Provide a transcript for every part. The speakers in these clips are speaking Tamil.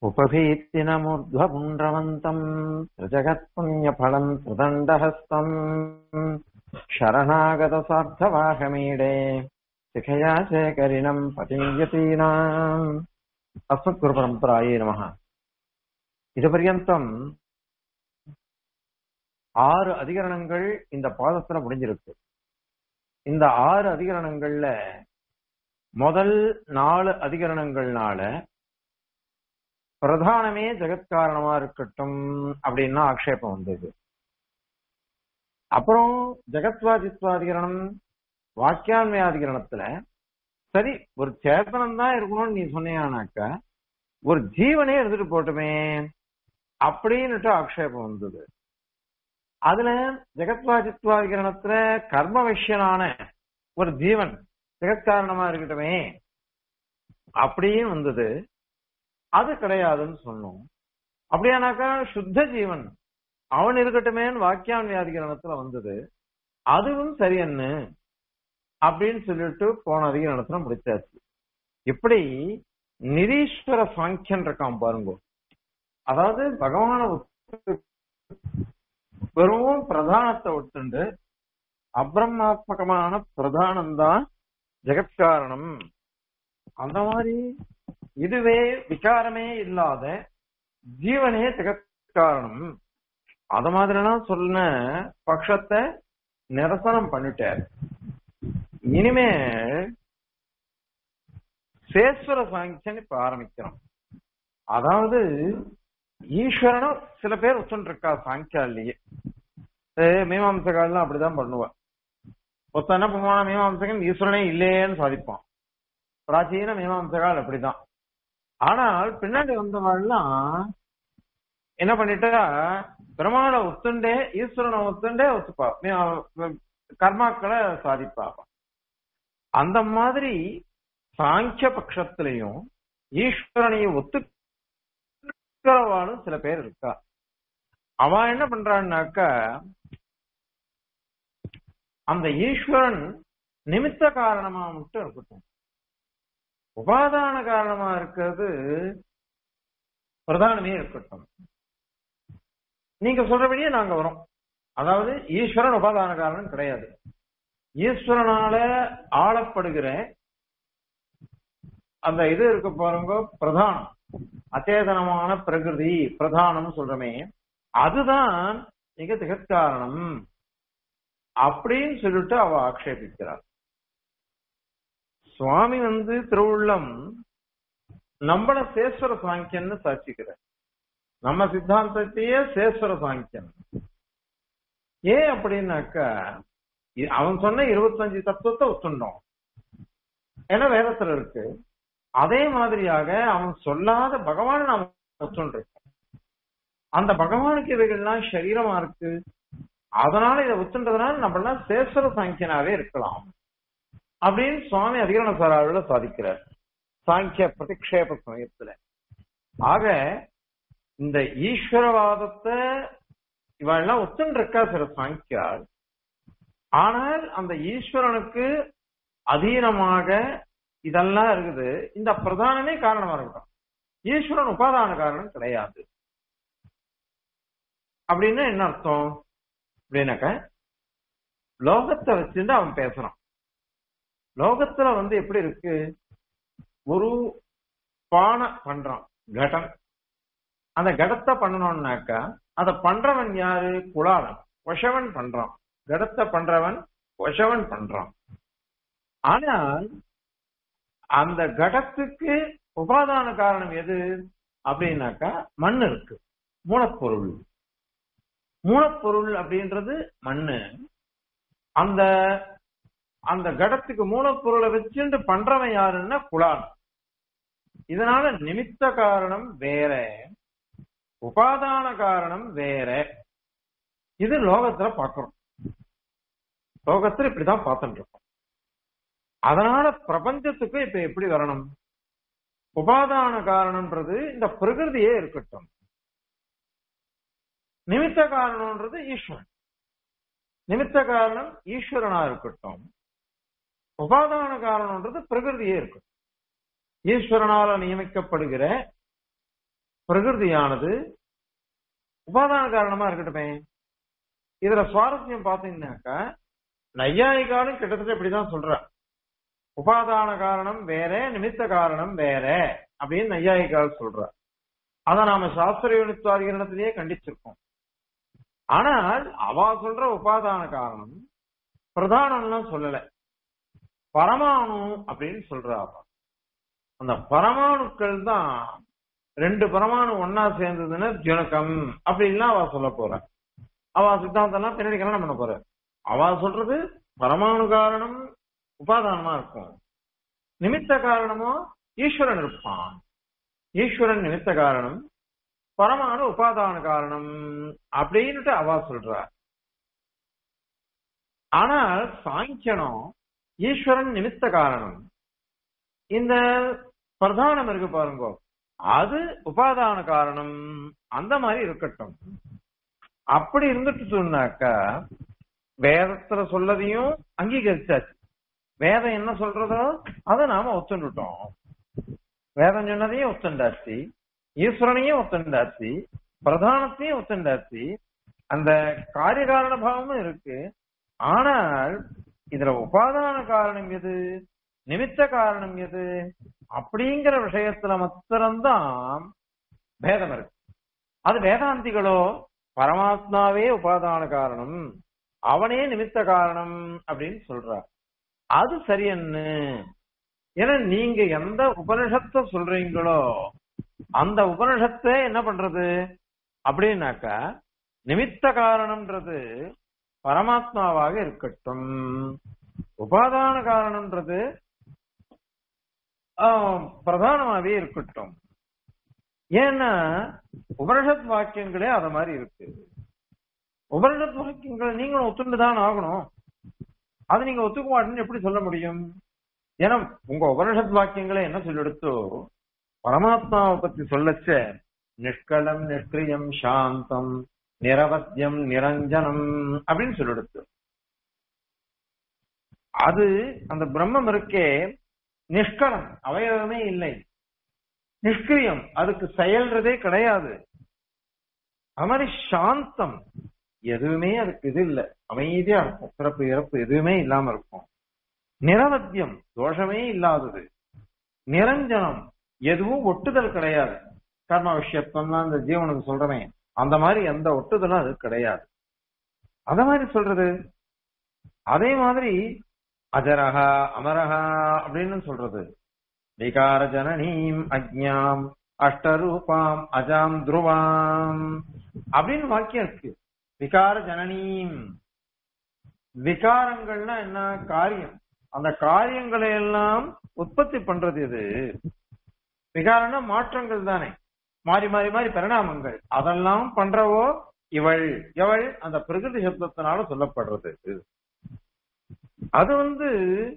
उपभीतिनमूर्ध्वपुण्ड्रवन्तम् त्रिजगत्पुण्यफलम् त्रिदण्डहस्तम् शरणागतसार्थवाहमीडे शिखया शेखरिणम् पतियतीनाम् अस्मत्कुरुपरम्परायै நமः இது பர்யந்தம் ஆறு அதிகரணங்கள் இந்த பாதத்துல முடிஞ்சிருக்கு இந்த ஆறு அதிகரணங்கள்ல முதல் நாலு அதிகரணங்கள்னால பிரதானமே ஜெகத்காரணமா இருக்கட்டும் அப்படின்னா ஆக்ஷேபம் வந்தது அப்புறம் ஜெகத்வாதித்வாதிகரணம் வாக்கியான்மயாதிகரணத்துல சரி ஒரு சேத்தனம் தான் இருக்கணும்னு நீ சொன்னியானாக்கா ஒரு ஜீவனே இருந்துட்டு போட்டுமே அப்படின்னுட்டு ஆக்ஷேபம் வந்தது அதுல ஜெகத்வாதித்வாதிகரணத்துல கர்ம விஷயனான ஒரு ஜீவன் ஜெகத்காரணமா இருக்கட்டுமே அப்படியும் வந்தது அது கிடையாதுன்னு சொன்னோம் அப்படியானாக்கா சுத்த ஜீவன் அவன் இருக்கட்டுமேன்னு வாக்கியான் வியாதிகரணத்துல வந்தது அதுவும் சரியன்னு அப்படின்னு சொல்லிட்டு போன அதிகரணத்துல முடிச்சாச்சு இப்படி நிரீஸ்வர சாங்கியன் இருக்கான் பாருங்க அதாவது பகவான வெறும் பிரதானத்தை விட்டுண்டு அப்ரமாத்மகமான பிரதானம்தான் ஜெகத்காரணம் அந்த மாதிரி இதுவே விகாரமே இல்லாத ஜீவனே ஜெகத்காரணம் அத மாதிரிலாம் சொன்ன பட்சத்தை நிரசனம் பண்ணிட்டார் இனிமே சேஸ்வர சாங்கியன் இப்ப ஆரம்பிக்கிறோம் அதாவது ஈஸ்வரனும் சில பேர் ஒத்துன்னு இருக்கா சாங்கியாலேயே மீமாம்சகாலாம் அப்படிதான் பண்ணுவா ஒருத்தன் என்ன பண்ணுவான் மீமாம்சகன் ஈஸ்வரனே இல்லையேன்னு சாதிப்பான் பிராச்சீன மீமாம்சகால் அப்படிதான் ஆனால் பின்னாடி வந்தவாள்லாம் என்ன பண்ணிட்டா பெருமாளை ஒத்துண்டே ஈஸ்வரனை ஒத்துண்டே ஒத்துப்பா கர்மாக்களை சாதிப்பா அந்த மாதிரி சாங்கிய பட்சத்திலையும் ஈஸ்வரனையும் ஒத்துக்கிறவாளும் சில பேர் இருக்கா அவன் என்ன பண்றான்னாக்கா அந்த ஈஸ்வரன் நிமித்த காரணமா மட்டும் இருக்கட்டும் உபாதான காரணமா இருக்கிறது பிரதானமே இருக்கட்டும் நீங்க சொல்றபடியே நாங்க வரோம் அதாவது ஈஸ்வரன் உபாதான காரணம் கிடையாது ஈஸ்வரனால ஆளப்படுகிற அந்த இது இருக்க பாருங்க பிரதானம் அச்சேதனமான பிரகிருதி பிரதானம் சொல்றமே அதுதான் மிக திகத்காரணம் அப்படின்னு சொல்லிட்டு அவ ஆக்ஷேபிக்கிறார் சுவாமி வந்து திருவுள்ளம் நம்மள சேஸ்வர சாங்கியன்னு சாட்சிக்கிறார் நம்ம சித்தாந்தத்தையே சேஸ்வர சாங்கியன் ஏன் அப்படின்னாக்கா அவன் சொன்ன இருபத்தஞ்சு தத்துவத்தை ஒத்துண்டோம் ஏன்னா வேதத்துல இருக்கு அதே மாதிரியாக அவன் சொல்லாத பகவான நாம் ஒத்துண்டிருக்கோம் அந்த பகவானுக்கு இவைகள்லாம் சரீரமா இருக்கு அதனால இதை ஒத்துன்றதுனால நம்மளாம் சேஸ்வர சாங்கியனாவே இருக்கலாம் அப்படின்னு சுவாமி அதிகரண சாராவில் சாதிக்கிறார் சாங்கிய பிரதிக்ஷேப சமயத்துல ஆக இந்த ஈஸ்வரவாதத்தை இவெல்லாம் ஒத்துன்னு இருக்கா சில சாங்கியால் ஆனால் அந்த ஈஸ்வரனுக்கு அதீனமாக இதெல்லாம் இருக்குது இந்த பிரதானமே காரணமா இருக்கட்டும் ஈஸ்வரன் உபாதான காரணம் கிடையாது அப்படின்னு என்ன அர்த்தம் அப்படின்னாக்க லோகத்தை வச்சுட்டு அவன் பேசுறான் லோகத்துல வந்து எப்படி இருக்கு ஒரு பானை பண்றான் கடம் அந்த கடத்தை பண்ணணும்னாக்கா அதை பண்றவன் யாரு குலாளன் வசவன் பண்றான் கடத்தை பண்றவன் வசவன் பண்றான் ஆனால் அந்த கடத்துக்கு உபாதான காரணம் எது அப்படின்னாக்கா மண் இருக்கு மூலப்பொருள் மூலப்பொருள் அப்படின்றது மண்ணு அந்த அந்த கடத்துக்கு மூலப்பொருளை வச்சுட்டு பண்றவன் யாருன்னா குலான் இதனால நிமித்த காரணம் வேற உபாதான காரணம் வேற இது லோகத்துல பாக்குறோம் லோகத்துல இப்படிதான் பார்த்துட்டு இருக்கோம் அதனால பிரபஞ்சத்துக்கு இப்ப எப்படி வரணும் உபாதான காரணம்ன்றது இந்த பிரகிருதியே இருக்கட்டும் நிமித்த காரணம்ன்றது ஈஸ்வரன் நிமித்த காரணம் ஈஸ்வரனா இருக்கட்டும் உபாதான காரணம்ன்றது பிரகிருதியே இருக்கட்டும் ஈஸ்வரனால நியமிக்கப்படுகிற பிரகிருதியானது உபாதான காரணமா இருக்கட்டுமே இதுல சுவாரஸ்யம் பாத்தீங்கன்னாக்கா நையாயிகாலும் கிட்டத்தட்ட இப்படிதான் சொல்ற உபாதான காரணம் வேற நிமித்த காரணம் வேற அப்படின்னு நையாயிகால் சொல்ற அத நாம சாஸ்திர யூனித்வாதிகரணத்திலேயே கண்டிச்சிருக்கோம் ஆனால் அவ சொல்ற உபாதான காரணம் பிரதானம்லாம் சொல்லல பரமாணு அப்படின்னு சொல்றா அவ அந்த பரமாணுக்கள் தான் ரெண்டு பரமாணு ஒன்னா சேர்ந்ததுன்னா ஜுனகம் அப்படின்லாம் அவ சொல்ல போற அவ சித்தாந்தம்லாம் பின்னாடி கல்யாணம் பண்ண போற அவ சொல்றது பரமாணு காரணம் உபாதானமா இருக்கும் நிமித்த காரணமோ ஈஸ்வரன் இருப்பான் ஈஸ்வரன் நிமித்த காரணம் பரமாணு உபாதான காரணம் அப்படின்னுட்டு அவ சொல்றா ஆனால் சாங்கியனம் ஈஸ்வரன் நிமித்த காரணம் இந்த பிரதானம் இருக்கு பாருங்க அது உபாதான காரணம் அந்த மாதிரி இருக்கட்டும் அப்படி இருந்துட்டு சொன்னாக்கா வேதத்துல சொல்லதையும் அங்கீகரிச்சாச்சு வேதம் என்ன சொல்றதோ அதை நாம ஒத்துண்டுட்டோம் வேதம் சொன்னதையும் ஒத்துண்டாச்சு ஈஸ்வரனையும் ஒத்துண்டாச்சு பிரதானத்தையும் ஒத்துண்டாச்சு அந்த காரியகாரண பாவமும் இருக்கு ஆனால் இதுல உபாதான காரணம் எது நிமித்த காரணம் எது அப்படிங்கிற விஷயத்துல மாத்திரம்தான் பேதம் இருக்கு அது வேதாந்திகளோ பரமாத்மாவே உபாதான காரணம் அவனே நிமித்த காரணம் அப்படின்னு சொல்றார் அது சரியன்னு ஏன்னா நீங்க எந்த உபனிஷத்தை சொல்றீங்களோ அந்த உபனிஷத்தை என்ன பண்றது அப்படின்னாக்கா நிமித்த காரணம்ன்றது பரமாத்மாவாக இருக்கட்டும் உபாதான காரணம்ன்றது பிரதானமாவே இருக்கட்டும் ஏன்னா உபனிஷத் வாக்கியங்களே அத மாதிரி இருக்கு உபனிஷத் வாக்கியங்களை நீங்களும் ஒத்துண்டுதான் ஆகணும் அது நீங்க ஒத்துக்க மாட்டேன்னு எப்படி சொல்ல முடியும் ஏன்னா உங்க உபனிஷத் வாக்கியங்களை என்ன சொல்லெடுத்தோ பரமாத்மாவை பத்தி சொல்லச்ச நிஷ்கலம் நிஷ்கிரியம் சாந்தம் நிரவத்தியம் நிரஞ்சனம் அப்படின்னு சொல்லெடுத்து அது அந்த பிரம்மம் இருக்கே நிஷ்கலம் அவயவமே இல்லை நிஷ்கிரியம் அதுக்கு செயல்றதே கிடையாது அது மாதிரி சாந்தம் எதுவுமே அதுக்கு இது இல்ல அமைதியா இருக்கும் பிறப்பு இறப்பு எதுவுமே இல்லாம இருக்கும் நிரவத்தியம் தோஷமே இல்லாதது நிரஞ்சனம் எதுவும் ஒட்டுதல் கிடையாது கர்ம விஷயத்தான் இந்த ஜீவனுக்கு சொல்றமே அந்த மாதிரி எந்த ஒட்டுதலும் அது கிடையாது அத மாதிரி சொல்றது அதே மாதிரி அஜரஹா அமரஹா அப்படின்னு சொல்றது விகார ஜனனீம் அஜ்ஞாம் அஷ்டரூபாம் அஜாம் துருவாம் அப்படின்னு வாக்கியம் இருக்கு விகார ஜனனீம் விகாரங்கள்னா என்ன காரியம் அந்த காரியங்களை எல்லாம் உற்பத்தி பண்றது இது விகாரம்னா மாற்றங்கள் தானே மாறி மாறி மாறி பரிணாமங்கள் அதெல்லாம் பண்றவோ இவள் இவள் அந்த பிரகிருதி சப்தத்தினால சொல்லப்படுறது அது வந்து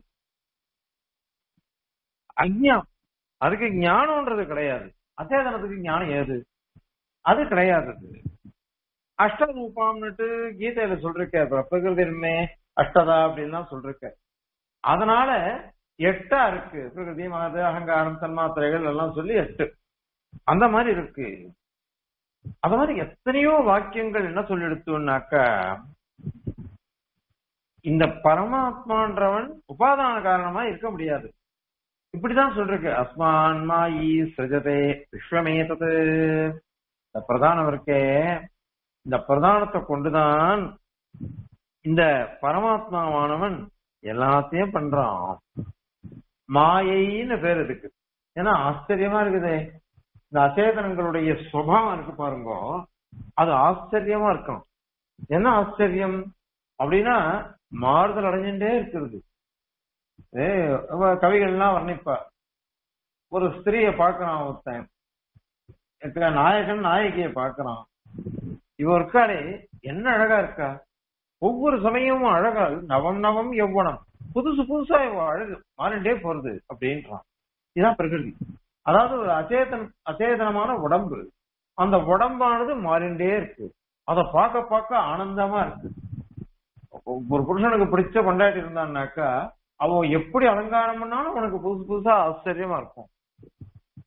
அஞ்ஞாம் அதுக்கு ஞானம்ன்றது கிடையாது அச்சேதனத்துக்கு ஞானம் ஏது அது கிடையாது அஷ்டரூபாம்னுட்டு கீதையில சொல்லிருக்க பிரகிருதிமே அஷ்டதா அப்படின்லாம் சொல்லிருக்க அதனால எட்டா இருக்கு பிரகிருதி மனது அகங்காரம் தன்மாத்திரைகள் எல்லாம் சொல்லி எட்டு அந்த மாதிரி இருக்கு அது மாதிரி எத்தனையோ வாக்கியங்கள் என்ன சொல்லி எடுத்தோம்னாக்கா இந்த பரமாத்மான்றவன் உபாதான காரணமா இருக்க முடியாது இப்படிதான் சொல்றேன் அஸ்மான் மாயி சிரஜதே விஸ்வமேதது இந்த பிரதானம் இருக்கே இந்த பிரதானத்தை கொண்டுதான் இந்த பரமாத்மாவானவன் எல்லாத்தையும் பண்றான் மாயைன்னு பேர் இருக்கு ஏன்னா ஆச்சரியமா இருக்குதே இந்த அச்சேதனங்களுடைய சுபாவம் இருக்கு பாருங்க அது ஆச்சரியமா இருக்கணும் என்ன ஆச்சரியம் அப்படின்னா மாறுதல் அடைஞ்சுட்டே இருக்கிறது ஏ கவிகள்லாம் வர்ணிப்பா ஒரு ஸ்திரிய பாக்குறான் ஒருத்தன் நாயகன் நாயகியை பாக்குறான் இவ இருக்காளே என்ன அழகா இருக்கா ஒவ்வொரு சமயமும் அழகா நவம் நவம் எவ்வளம் புதுசு புதுசா இவ அழகு மாறிண்டே போறது அப்படின்றான் இதுதான் பிரகிருதி அதாவது ஒரு அச்சேதன் அச்சேதனமான உடம்பு அந்த உடம்பானது மாறிண்டே இருக்கு அதை பார்க்க பார்க்க ஆனந்தமா இருக்கு ஒரு புருஷனுக்கு பிடிச்ச கொண்டாட்டி இருந்தான்னாக்கா அவன் எப்படி அலங்காரம் பண்ணாலும் உனக்கு புதுசு புதுசா ஆச்சரியமா இருக்கும்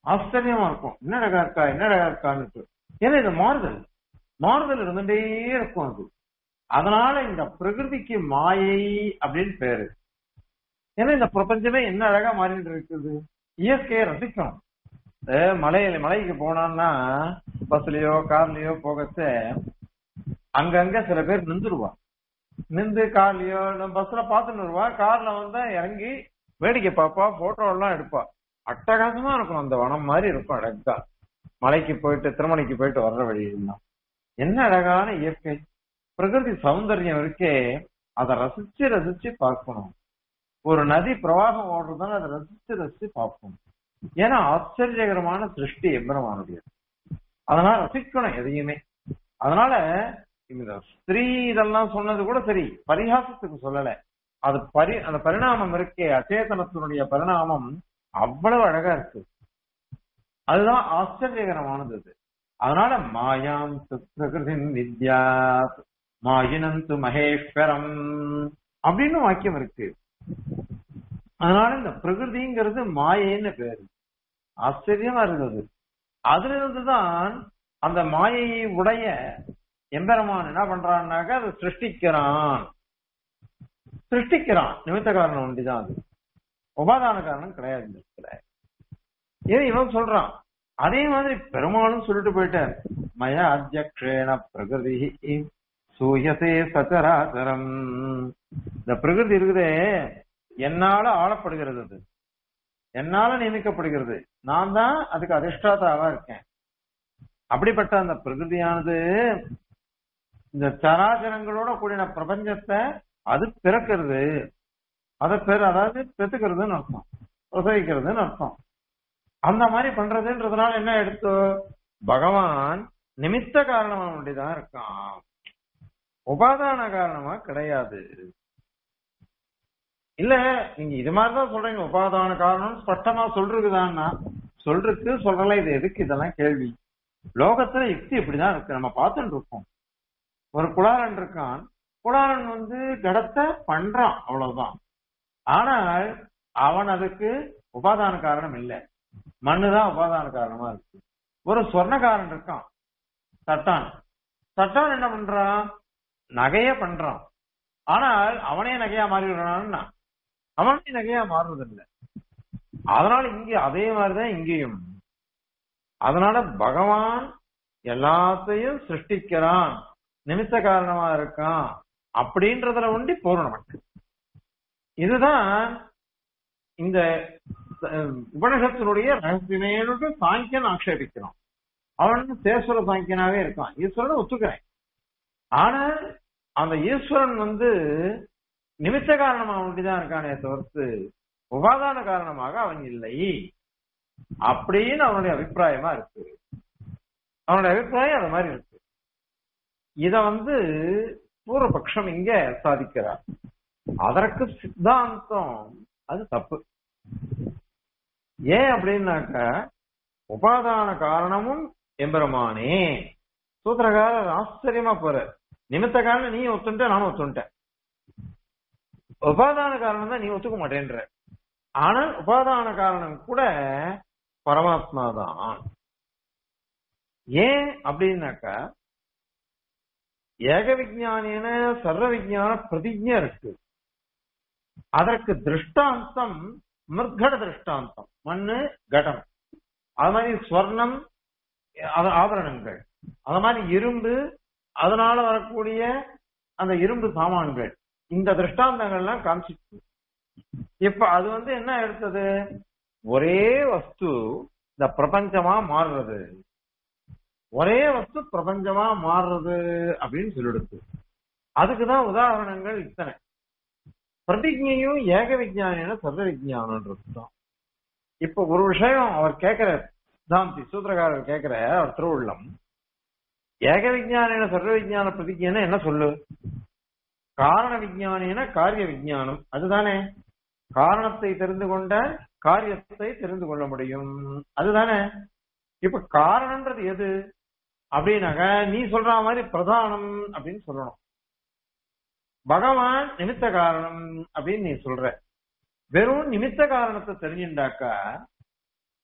ஆச்சரியமா இருக்கும் என்ன அழகா இருக்கா என்ன அழகா இருக்கான்னு ஏன்னா இது மாறுதல் மாறுதல் இருந்துட்டே இருக்கும் அது அதனால இந்த பிரகிருதிக்கு மாயை அப்படின்னு பேரு ஏன்னா இந்த பிரபஞ்சமே என்ன அழகா மாறிட்டு இருக்குது இயற்கையை ரசிக்கணும் அஹ் மலையில மலைக்கு போனான்னா பஸ்லயோ கார்லயோ போகச்ச அங்கங்க சில பேர் நின்றுருவா நின்று கார்லயோ பஸ்ல பாத்துட்டு வருவா கார்ல வந்தா இறங்கி வேடிக்கை பாப்பா போட்டோ எல்லாம் எடுப்பா அட்டகாசமா இருக்கும் அந்த வனம் மாதிரி இருக்கும் அழகா மலைக்கு போயிட்டு திருமலைக்கு போயிட்டு வர்ற வழியெல்லாம் என்ன அழகான இயற்கை பிரகிருதி சௌந்தர்யம் இருக்கே அதை ரசிச்சு ரசிச்சு பார்க்கணும் ஒரு நதி பிரவாகம் ஓடுறதுனால அதை ரசிச்சு ரசிச்சு பார்ப்போம் ஏன்னா ஆச்சரியகரமான சிருஷ்டி எம்பரமானுடைய அதனால ரசிக்கணும் எதையுமே அதனால இந்த ஸ்திரீ இதெல்லாம் சொன்னது கூட சரி பரிகாசத்துக்கு சொல்லல அது பரி அந்த பரிணாமம் இருக்கே அச்சேதனத்தினுடைய பரிணாமம் அவ்வளவு அழகா இருக்கு அதுதான் ஆச்சரியகரமானது அது அதனால மாயாம் பிரகிருதி வித்யா மாயினந்து மகேஸ்வரம் அப்படின்னு வாக்கியம் இருக்கு அதனால இந்த பிரகிருதிங்கிறது மாயைன்னு பேரு ஆச்சரியமா இருந்தது அதுல இருந்துதான் அந்த மாயையை உடைய எம்பெருமான் என்ன பண்றான்னாக்க அதை சிருஷ்டிக்கிறான் சிருஷ்டிக்கிறான் நிமித்த காரணம் ஒண்டிதான் அது உபாதான காரணம் கிடையாது இந்த இடத்துல ஏன் இவன் சொல்றான் அதே மாதிரி பெருமாளும் சொல்லிட்டு போயிட்டார் மய அத்தியக்ஷேன பிரகிருதி சூயசே சச்சராச்சரம் இந்த பிரகிருதி இருக்குதே என்னால ஆளப்படுகிறது அது என்னால நியமிக்கப்படுகிறது நான் தான் அதுக்கு அதிர்ஷ்டாதாவா இருக்கேன் அப்படிப்பட்ட அந்த பிரகிருதியானது இந்த சராச்சரங்களோட கூடின பிரபஞ்சத்தை அது பிறக்கிறது அதை பெரு அதாவது பெத்துக்கிறதுன்னு அர்த்தம் பிரசவிக்கிறதுன்னு அர்த்தம் அந்த மாதிரி பண்றதுன்றதுனால என்ன எடுத்து பகவான் நிமித்த காரணமா வேண்டிதான் இருக்கான் உபாதான காரணமா கிடையாது இல்ல நீங்க இது மாதிரிதான் சொல்றீங்க உபாதான காரணம் ஸ்பஷ்டமா சொல்றதுதான்னா சொல்றதுக்கு சொல்றல இது எதுக்கு இதெல்லாம் கேள்வி லோகத்துல யுக்தி இப்படிதான் இருக்கு நம்ம பார்த்துட்டு இருக்கோம் ஒரு குளாரன் இருக்கான் குளாரன் வந்து கடத்தை பண்றான் அவ்வளவுதான் ஆனால் அவன் அதுக்கு உபாதான காரணம் இல்லை மண்ணுதான் உபாதான காரணமா இருக்கு ஒரு சொர்ணக்காரன் இருக்கான் தட்டான் தட்டான் என்ன பண்றான் நகைய பண்றான் ஆனால் அவனே நகையா மாறி விடுறான்னா அவனே நகையா மாறுறது இல்லை அதனால இங்க அதே மாதிரிதான் இங்கேயும் அதனால பகவான் எல்லாத்தையும் சிருஷ்டிக்கிறான் நிமித்த காரணமா இருக்கான் அப்படின்றதுல ஒண்டி போறோம் நமக்கு இதுதான் இந்த அஹ், உபனிஷத்தினுடைய ரகசியமேனு சாங்கியன் ஆக்ஷேபிக்கிறான் அவன் சேஸ்வர சாங்கியனாவே இருக்கான் ஈஸ்வரன் ஒத்துக்கிறேன் ஆனா அந்த ஈஸ்வரன் வந்து நிமித்த காரணமா ஒண்டிதான் இருக்கானே தவிர்த்து உபாதான காரணமாக அவன் இல்லை அப்படின்னு அவனுடைய அபிப்பிராயமா இருக்கு அவனுடைய அபிப்பிராயம் அது மாதிரி இருக்கு இத வந்து பூர்வபக்ஷம் இங்க சாதிக்கிறார் அதற்கு சித்தாந்தம் அது தப்பு ஏன் அப்படின்னாக்க உபாதான காரணமும் எம்பெருமானே சூத்திரகாரர் ஆச்சரியமா போற நிமித்த காரணம் நீ ஒத்துட்ட நானும் ஒத்துட்டேன் உபாதான காரணம் தான் நீ ஒத்துக்க மாட்டேன்ற ஆனால் உபாதான காரணம் கூட பரமாத்மா தான் ஏன் அப்படின்னாக்கா ஏக விஜானின சர்வ விஜான பிரதிஜை இருக்கு அதற்கு திருஷ்டாந்தம் மிருகட திருஷ்டாந்தம் மண்ணு கடம் அது மாதிரி ஸ்வர்ணம் அது ஆபரணங்கள் அது மாதிரி இரும்பு அதனால வரக்கூடிய அந்த இரும்பு சாமான்கள் இந்த திருஷ்டாந்தங்கள்லாம் காமிச்சிட்டு இப்ப அது வந்து என்ன எடுத்தது ஒரே வஸ்து இந்த பிரபஞ்சமா மாறுறது ஒரே வஸ்து பிரபஞ்சமா மாறுறது அப்படின்னு சொல்லிடுது அதுக்குதான் உதாரணங்கள் இத்தனை பிரதிஜையும் ஏக விஜயானின சர்வ விஜயானன்றது தான் இப்ப ஒரு விஷயம் அவர் கேட்கிற சித்தாந்தி சூத்திரகாரர் கேட்கிற அவர் திருவுள்ளம் ஏக விஜயானின சர்வ விஜயான பிரதிஜைன்னா என்ன சொல்லு காரண விஜயானின காரிய விஜயானம் அதுதானே காரணத்தை தெரிந்து கொண்ட காரியத்தை தெரிந்து கொள்ள முடியும் அதுதானே இப்ப காரணம்ன்றது எது அப்படின்னாக்க நீ சொல்ற மாதிரி பிரதானம் அப்படின்னு சொல்லணும் பகவான் நிமித்த காரணம் அப்படின்னு நீ சொல்ற வெறும் நிமித்த காரணத்தை தெரிஞ்சுட்டாக்கா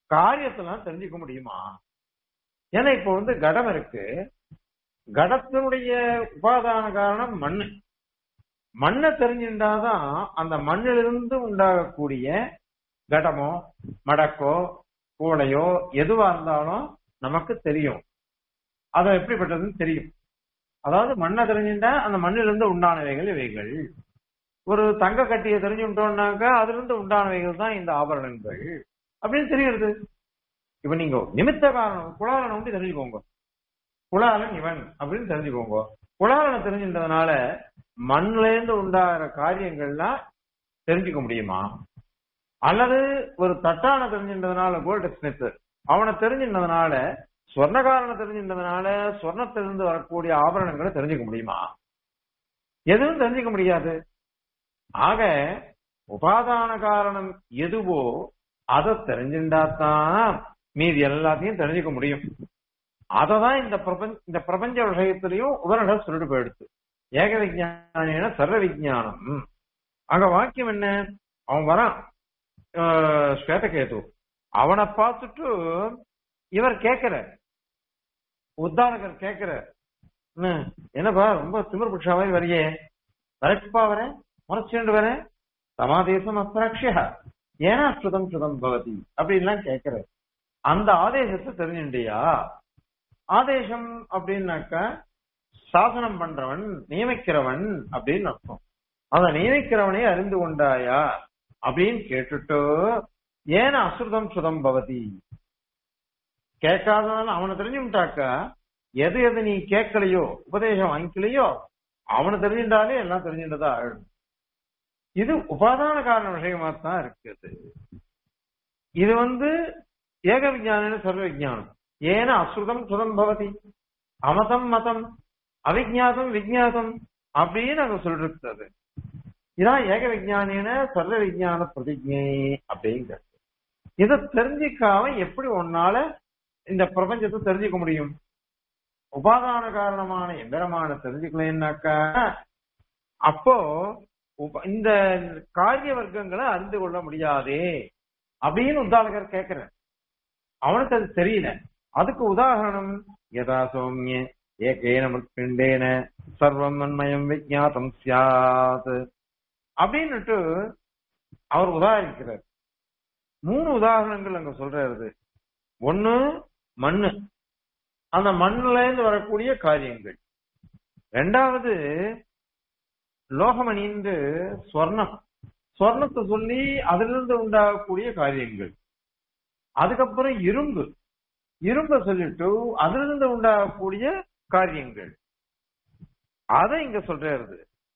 காரியத்தெல்லாம் தெரிஞ்சுக்க முடியுமா ஏன்னா இப்போ வந்து கடம் இருக்கு கடத்தினுடைய உபாதான காரணம் மண்ணு மண்ணை தெரிஞ்சுட்டாதான் அந்த மண்ணிலிருந்து உண்டாகக்கூடிய கடமோ மடக்கோ கூடையோ எதுவா இருந்தாலும் நமக்கு தெரியும் அது எப்படிப்பட்டதுன்னு தெரியும் அதாவது மண்ணை தெரிஞ்சுட்டா அந்த மண்ணிலிருந்து உண்டானவைகள் இவைகள் ஒரு தங்க கட்டியை தெரிஞ்சுட்டோம்னாக்கா அதுல இருந்து உண்டானவைகள் தான் இந்த ஆபரணங்கள் அப்படின்னு தெரியுது இப்ப நீங்க நிமித்த காரணம் குலாலனை வந்து தெரிஞ்சுக்கோங்க குலாலன் இவன் அப்படின்னு தெரிஞ்சுக்கோங்க குலாலனை தெரிஞ்சுட்டதுனால மண்ல இருந்து உண்டாகிற காரியங்கள்லாம் தெரிஞ்சுக்க முடியுமா அல்லது ஒரு தட்டான தெரிஞ்சின்றதுனால கோல்டு ஸ்மித் அவனை தெரிஞ்சின்றதுனால சொர்ணகாரனை தெரிஞ்சின்றதுனால சொர்ணத்திலிருந்து வரக்கூடிய ஆபரணங்களை தெரிஞ்சுக்க முடியுமா எதுவும் தெரிஞ்சுக்க முடியாது ஆக உபாதான காரணம் எதுவோ அதை தெரிஞ்சுட்டாதான் மீதி எல்லாத்தையும் தெரிஞ்சுக்க முடியும் அததான் இந்த பிரபஞ்ச இந்த பிரபஞ்ச விஷயத்திலையும் உபரிடம் சொல்லிட்டு போயிடுச்சு ஏக விஜயானின சர்வ விஜயானம் அங்க வாக்கியம் என்ன அவன் வரான் ஆஹ் ஸ்வேதகேது அவனை பார்த்துட்டு இவர் கேட்கிற உத்தாரகர் கேட்கிற என்னப்பா ரொம்ப திமிர் புருஷாவே வரையே வரப்பா வரேன் முறைச்சுண்டு வரேன் சமாதேசம் அஸ்திராட்சியா ஏன்னா ஸ்ருதம் ஸ்ருதம் பவதி அப்படின்லாம் கேட்கிற அந்த ஆதேசத்தை தெரிஞ்சுண்டியா ஆதேசம் அப்படின்னாக்கா சாசனம் பண்றவன் நியமிக்கிறவன் அப்படின்னு அர்த்தம் அதை நியமிக்கிறவனே அறிந்து கொண்டாயா அப்படின்னு கேட்டுட்டு ஏன் அசுதம் சுதம் பவதி கேட்காதனால அவனை தெரிஞ்சுட்டாக்கா எது எது நீ கேட்கலையோ உபதேசம் வாங்கிக்கலையோ அவனை தெரிஞ்சுட்டாலே எல்லாம் தெரிஞ்சுட்டதா ஆயிடும் இது உபாதான காரண விஷயமா தான் இருக்குது இது வந்து ஏக விஜான சர்வ விஜானம் ஏன அசுதம் சுதம் பவதி அமதம் மதம் அவிஜாதம் விஜாதம் அப்படின்னு அங்க சொல்றது இதான் ஏக விஜானின சர்வ விஜான பிரதிஜை அப்படிங்கிறது இதை தெரிஞ்சிக்காம எப்படி உன்னால இந்த பிரபஞ்சத்தை தெரிஞ்சுக்க முடியும் உபாதான காரணமான எந்திரமான தெரிஞ்சுக்கலன்னாக்கா அப்போ இந்த காரிய வர்க்கங்களை அறிந்து கொள்ள முடியாதே அப்படின்னு உத்தாலகர் கேட்கிற அவனுக்கு அது தெரியல அதுக்கு உதாரணம் யதா சௌமிய ஏகேன மிருத்பிண்டேன சர்வம் மன்மயம் விஜாத்தம் சியாத் அப்படின்னுட்டு அவர் உதாரிக்கிறார் மூணு உதாரணங்கள் அங்க சொல்றாரு ஒண்ணு மண்ணு அந்த மண்ணுல இருந்து வரக்கூடிய காரியங்கள் ரெண்டாவது லோகமணிந்து ஸ்வர்ணம் ஸ்வர்ணத்தை சொல்லி அதிலிருந்து உண்டாகக்கூடிய காரியங்கள் அதுக்கப்புறம் இரும்பு இரும்ப சொல்லிட்டு அதிலிருந்து உண்டாகக்கூடிய காரியங்கள் அதை இங்க சொல்றது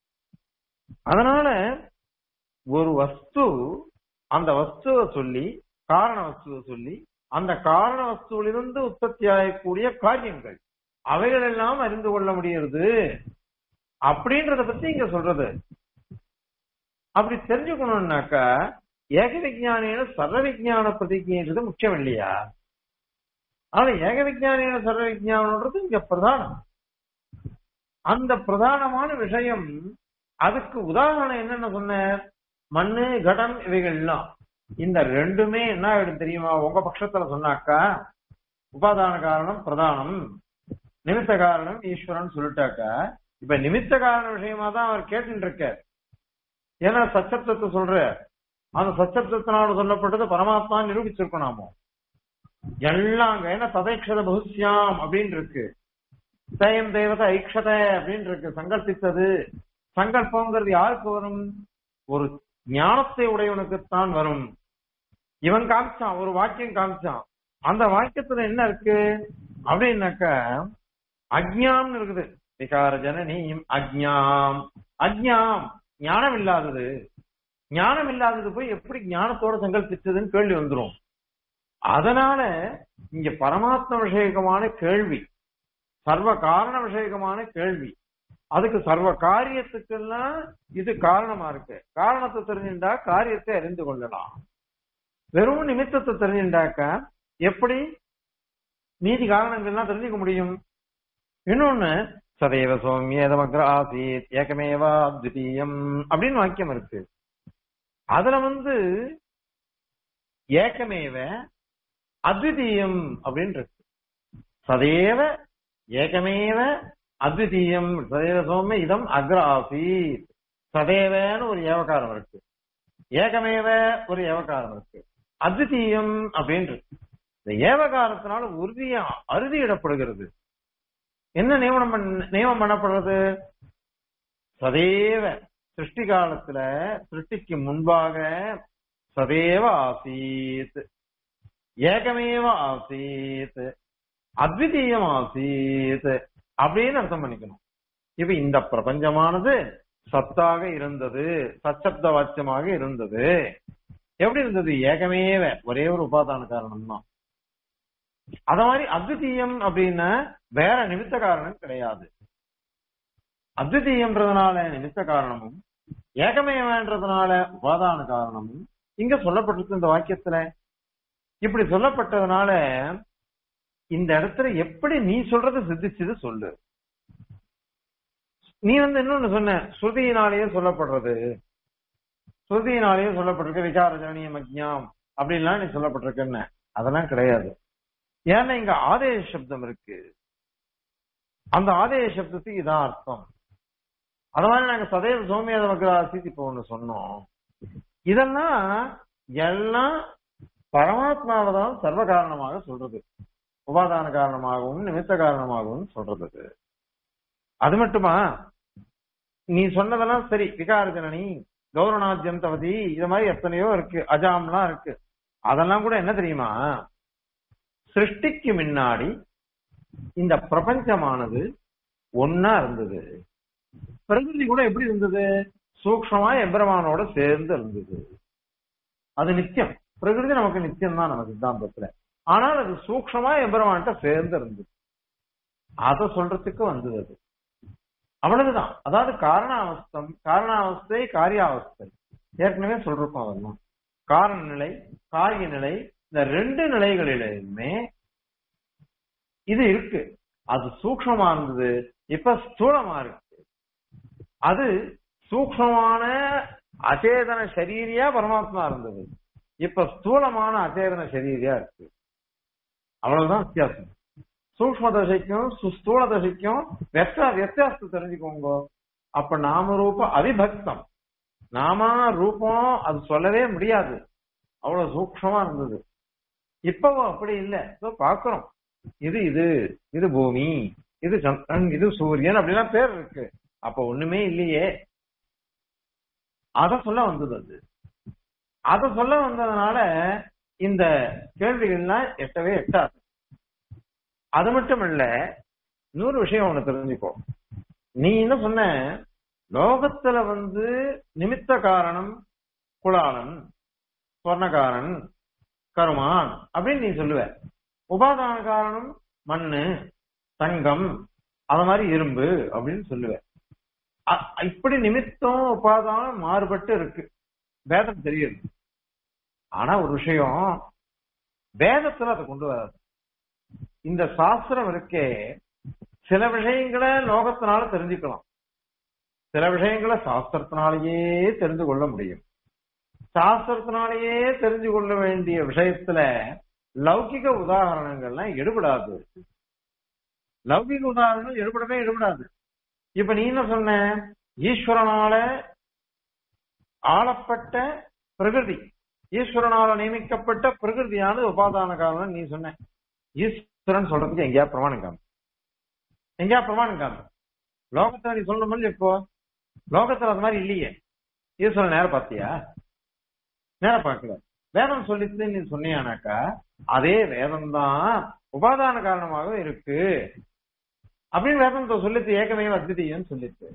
அதனால ஒரு வஸ்து அந்த வஸ்துவை சொல்லி காரண வஸ்துவை சொல்லி அந்த காரண வஸ்துவிலிருந்து உற்பத்தி ஆகக்கூடிய காரியங்கள் அவைகள் எல்லாம் அறிந்து கொள்ள முடியுது அப்படின்றத பத்தி இங்க சொல்றது அப்படி தெரிஞ்சுக்கணும்னாக்கா ஏக விஜயானின சர்வ விஜயான பிரதிஜைன்றது முக்கியம் இல்லையா ஆனா ஏக விஜயானின சர்வ விஜயானன்றது இங்க பிரதானம் அந்த பிரதானமான விஷயம் அதுக்கு உதாரணம் என்னென்ன சொன்ன மண்ணு கடம் இவைகள்லாம் இந்த ரெண்டுமே என்ன ஆயிடும் தெரியுமா உங்க பட்சத்துல சொன்னாக்கா உபாதான காரணம் பிரதானம் நிமித்த காரணம் ஈஸ்வரன் சொல்லிட்டாக்கா இப்ப நிமித்த காரண விஷயமா தான் அவர் கேட்டு இருக்கார் ஏன்னா சச்சப்தத்தை சொல்ற அந்த சச்சப்தத்தினால சொல்லப்பட்டது பரமாத்மா நிரூபிச்சிருக்கோம் நாமோ எல்லாம் அங்க என்ன ததைக்ஷத பகுஸ்யாம் அப்படின்னு இருக்கு தயம் தேவத ஐக்ஷத அப்படின்னு இருக்கு சங்கல்பித்தது சங்கல்பங்கிறது யாருக்கு வரும் ஒரு ஞானத்தை உடையவனுக்குத்தான் வரும் இவன் காமிச்சான் ஒரு வாக்கியம் காமிச்சான் அந்த வாக்கியத்துல என்ன இருக்கு அப்படின்னாக்க அஜ்ஞாம் இருக்குது விகார ஜனனியும் அஜ்ஞாம் அஜ்ஞாம் ஞானம் இல்லாதது ஞானம் இல்லாதது போய் எப்படி ஞானத்தோட சங்கல்பிச்சதுன்னு கேள்வி வந்துரும் அதனால இங்க பரமாத்ம விஷயகமான கேள்வி சர்வ காரண விஷயகமான கேள்வி அதுக்கு சர்வ காரியத்துக்கெல்லாம் இது காரணமா இருக்கு காரணத்தை தெரிஞ்சுட்டா காரியத்தை அறிந்து கொள்ளலாம் வெறும் நிமித்தத்தை தெரிஞ்சுட்டாக்கா எப்படி மீதி காரணங்கள்லாம் தெரிஞ்சுக்க முடியும் இன்னொன்னு சதைவ சௌமியதமக்ர ஆசீத் ஏகமேவா அத்விதீயம் அப்படின்னு வாக்கியம் இருக்கு அதுல வந்து ஏக்கமேவ அத்விதீயம் அப்படின்னு இருக்கு சதேவ ஏகமேவ அத்விதீயம் சதேவ சோமே இதம் அக்ராசி சதேவன்னு ஒரு ஏவகாரம் இருக்கு ஏகமேவ ஒரு ஏவகாரம் இருக்கு அத்விதீயம் அப்படின்னு இருக்கு இந்த ஏவகாரத்தினால உறுதியா அறுதியிடப்படுகிறது என்ன நியமனம் பண்ண நியமனம் பண்ணப்படுறது சதேவ சிருஷ்டி காலத்துல சிருஷ்டிக்கு முன்பாக சதேவ ஆசீத் ஏகமேவ ஆசீத் அத்விதீயம் ஆசீத் அப்படின்னு அர்த்தம் பண்ணிக்கணும் இப்ப இந்த பிரபஞ்சமானது சத்தாக இருந்தது சச்சப்த வாக்கியமாக இருந்தது எப்படி இருந்தது ஏகமேவ ஒரே ஒரு உபாதான காரணம் தான் அத மாதிரி அத்விதீயம் அப்படின்னா வேற நிமித்த காரணம் கிடையாது அத்விதீயம்ன்றதுனால நிமித்த காரணமும் ஏகமேவன்றதுனால உபாதான காரணமும் இங்க சொல்லப்பட்டிருக்கு இந்த வாக்கியத்துல இப்படி சொல்லப்பட்டதுனால இந்த இடத்துல எப்படி நீ சொல்றது சித்திச்சது சொல்லு நீ வந்து இன்னொன்னு சொன்ன ஸ்ருதியினாலேயே சொல்லப்படுறது ஸ்ருதியினாலேயே சொல்லப்பட்டிருக்கு விசார ஜனனியம் அஜ்ஞாம் அப்படின்லாம் நீ சொல்லப்பட்டிருக்குன்னு அதெல்லாம் கிடையாது ஏன்னா இங்க ஆதேய சப்தம் இருக்கு அந்த ஆதேய சப்தத்துக்கு இதான் அர்த்தம் அது மாதிரி நாங்க சதைவ சோமியாத மகராசி இப்போ ஒண்ணு சொன்னோம் இதெல்லாம் எல்லாம் பரமாத்மாவை தான் சர்வ காரணமாக சொல்றது உபாதான காரணமாகவும் நிமித்த காரணமாகவும் சொல்றது அது மட்டுமா நீ சொன்னதெல்லாம் சரி விகாரஜனனி கௌரவநாத்தியம் தவதி இது மாதிரி எத்தனையோ இருக்கு அஜாம்லாம் இருக்கு அதெல்லாம் கூட என்ன தெரியுமா சிருஷ்டிக்கு முன்னாடி இந்த பிரபஞ்சமானது ஒன்னா இருந்தது பிரகிருதி கூட எப்படி இருந்தது சூக்ஷமா எம்பெருமானோட சேர்ந்து இருந்தது அது நித்தியம் பிரகிருதி நமக்கு நித்தியம் தான் நம்ம சித்தாந்தத்துல ஆனால் அது சூக்ஷமா எம்பெருமான்கிட்ட சேர்ந்து இருந்தது அத சொல்றதுக்கு வந்தது அது அவ்வளவுதான் அதாவது காரணாவஸ்தம் காரணாவஸ்தை காரியாவஸ்தை ஏற்கனவே சொல்றோம் அதெல்லாம் காரண நிலை காரிய நிலை இந்த ரெண்டு நிலைகளிலுமே இது இருக்கு அது சூக்ஷமா இருந்தது இப்ப ஸ்தூலமா இருக்கு அது சூக்ஷமான அச்சேதன சரீரியா பரமாத்மா இருந்தது இப்ப ஸ்தூலமான அச்சேதன சரீரியா இருக்கு அவ்வளவுதான் வித்தியாசம் சூக்ம தசைக்கும் ஸ்தூல தசைக்கும் வெத்த வித்தியாசத்தை தெரிஞ்சுக்கோங்க அப்ப நாம ரூபம் அவிபக்தம் நாம ரூபம் அது சொல்லவே முடியாது அவ்வளவு சூக்ஷமா இருந்தது இப்பவும் அப்படி இல்லை இதோ பாக்குறோம் இது இது இது பூமி இது சந்திரன் இது சூரியன் அப்படிலாம் பேர் இருக்கு அப்ப ஒண்ணுமே இல்லையே அத சொல்ல வந்தது அது அத சொல்ல வந்ததுனால இந்த கேள்விகள்லாம் எட்டவே எட்டாது அது மட்டும் இல்ல இன்னொரு விஷயம் ஒண்ணு தெரிஞ்சுக்கோ நீ என்ன சொன்ன லோகத்துல வந்து நிமித்த காரணம் குலாலன் சொர்ணகாரன் கருமான் அப்படின்னு நீ சொல்லுவ உபாதான காரணம் மண்ணு தங்கம் அத மாதிரி இரும்பு அப்படின்னு சொல்லுவ அ- இப்படி நிமித்தம் உபாதானம் மாறுபட்டு இருக்கு வேதம் தெரியுது ஆனா ஒரு விஷயம் வேதத்துல அதை கொண்டு வராது இந்த சாஸ்திரம் இருக்கே சில விஷயங்களை லோகத்தினால தெரிஞ்சுக்கலாம் சில விஷயங்களை சாஸ்திரத்தினாலேயே தெரிந்து கொள்ள முடியும் சாஸ்திரத்தினாலேயே தெரிஞ்சு கொள்ள வேண்டிய விஷயத்துல லௌகிக உதாரணங்கள்லாம் எடுபடாது லௌகிக உதாரணங்கள் எடுபடவே எடுபடாது இப்ப நீ என்ன சொன்ன ஈஸ்வரனால ஆளப்பட்ட பிரகிருதி ஈஸ்வரனால நியமிக்கப்பட்ட பிரகிருதியானது உபாதான காரணம் நீ சொன்ன ஈஸ்வரன் சொல்றதுக்கு எங்கேயா பிரமாணம் காமி எங்கேயா பிரமாணம் காமி லோகத்துல நீ சொல்ற மாதிரி இப்போ லோகத்துல அது மாதிரி இல்லையே ஈஸ்வரன் நேரம் பார்த்தியா நேரம் பார்க்கல வேதம் சொல்லிட்டு நீ சொன்னியானாக்கா அதே வேதம் தான் உபாதான காரணமாக இருக்கு அப்படின்னு வேதம் சொல்லித்து ஏற்கனவே அத்விதீயம் சொல்லிட்டு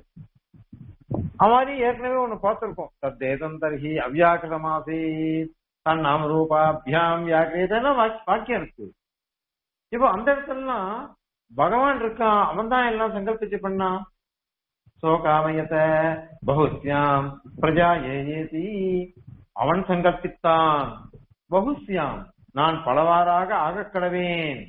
அது மாதிரி ஏற்கனவே ஒண்ணு பார்த்திருக்கோம் தத்தேதம் தர்ஹி அவ்யாக்கிரமாசி தன் நாம ரூபாபியாம் வியாக்கிரதெல்லாம் வாக்கியம் இருக்கு இப்போ அந்த இடத்துலலாம் பகவான் இருக்கான் அவன் தான் எல்லாம் சங்கல்பிச்சு பண்ணான் சோகாமயத பகுஸ்யாம் பிரஜா ஏயேதி அவன் சங்கல்பித்தான் பகுஸ்யாம் நான் பலவாறாக ஆகக் கடவேன்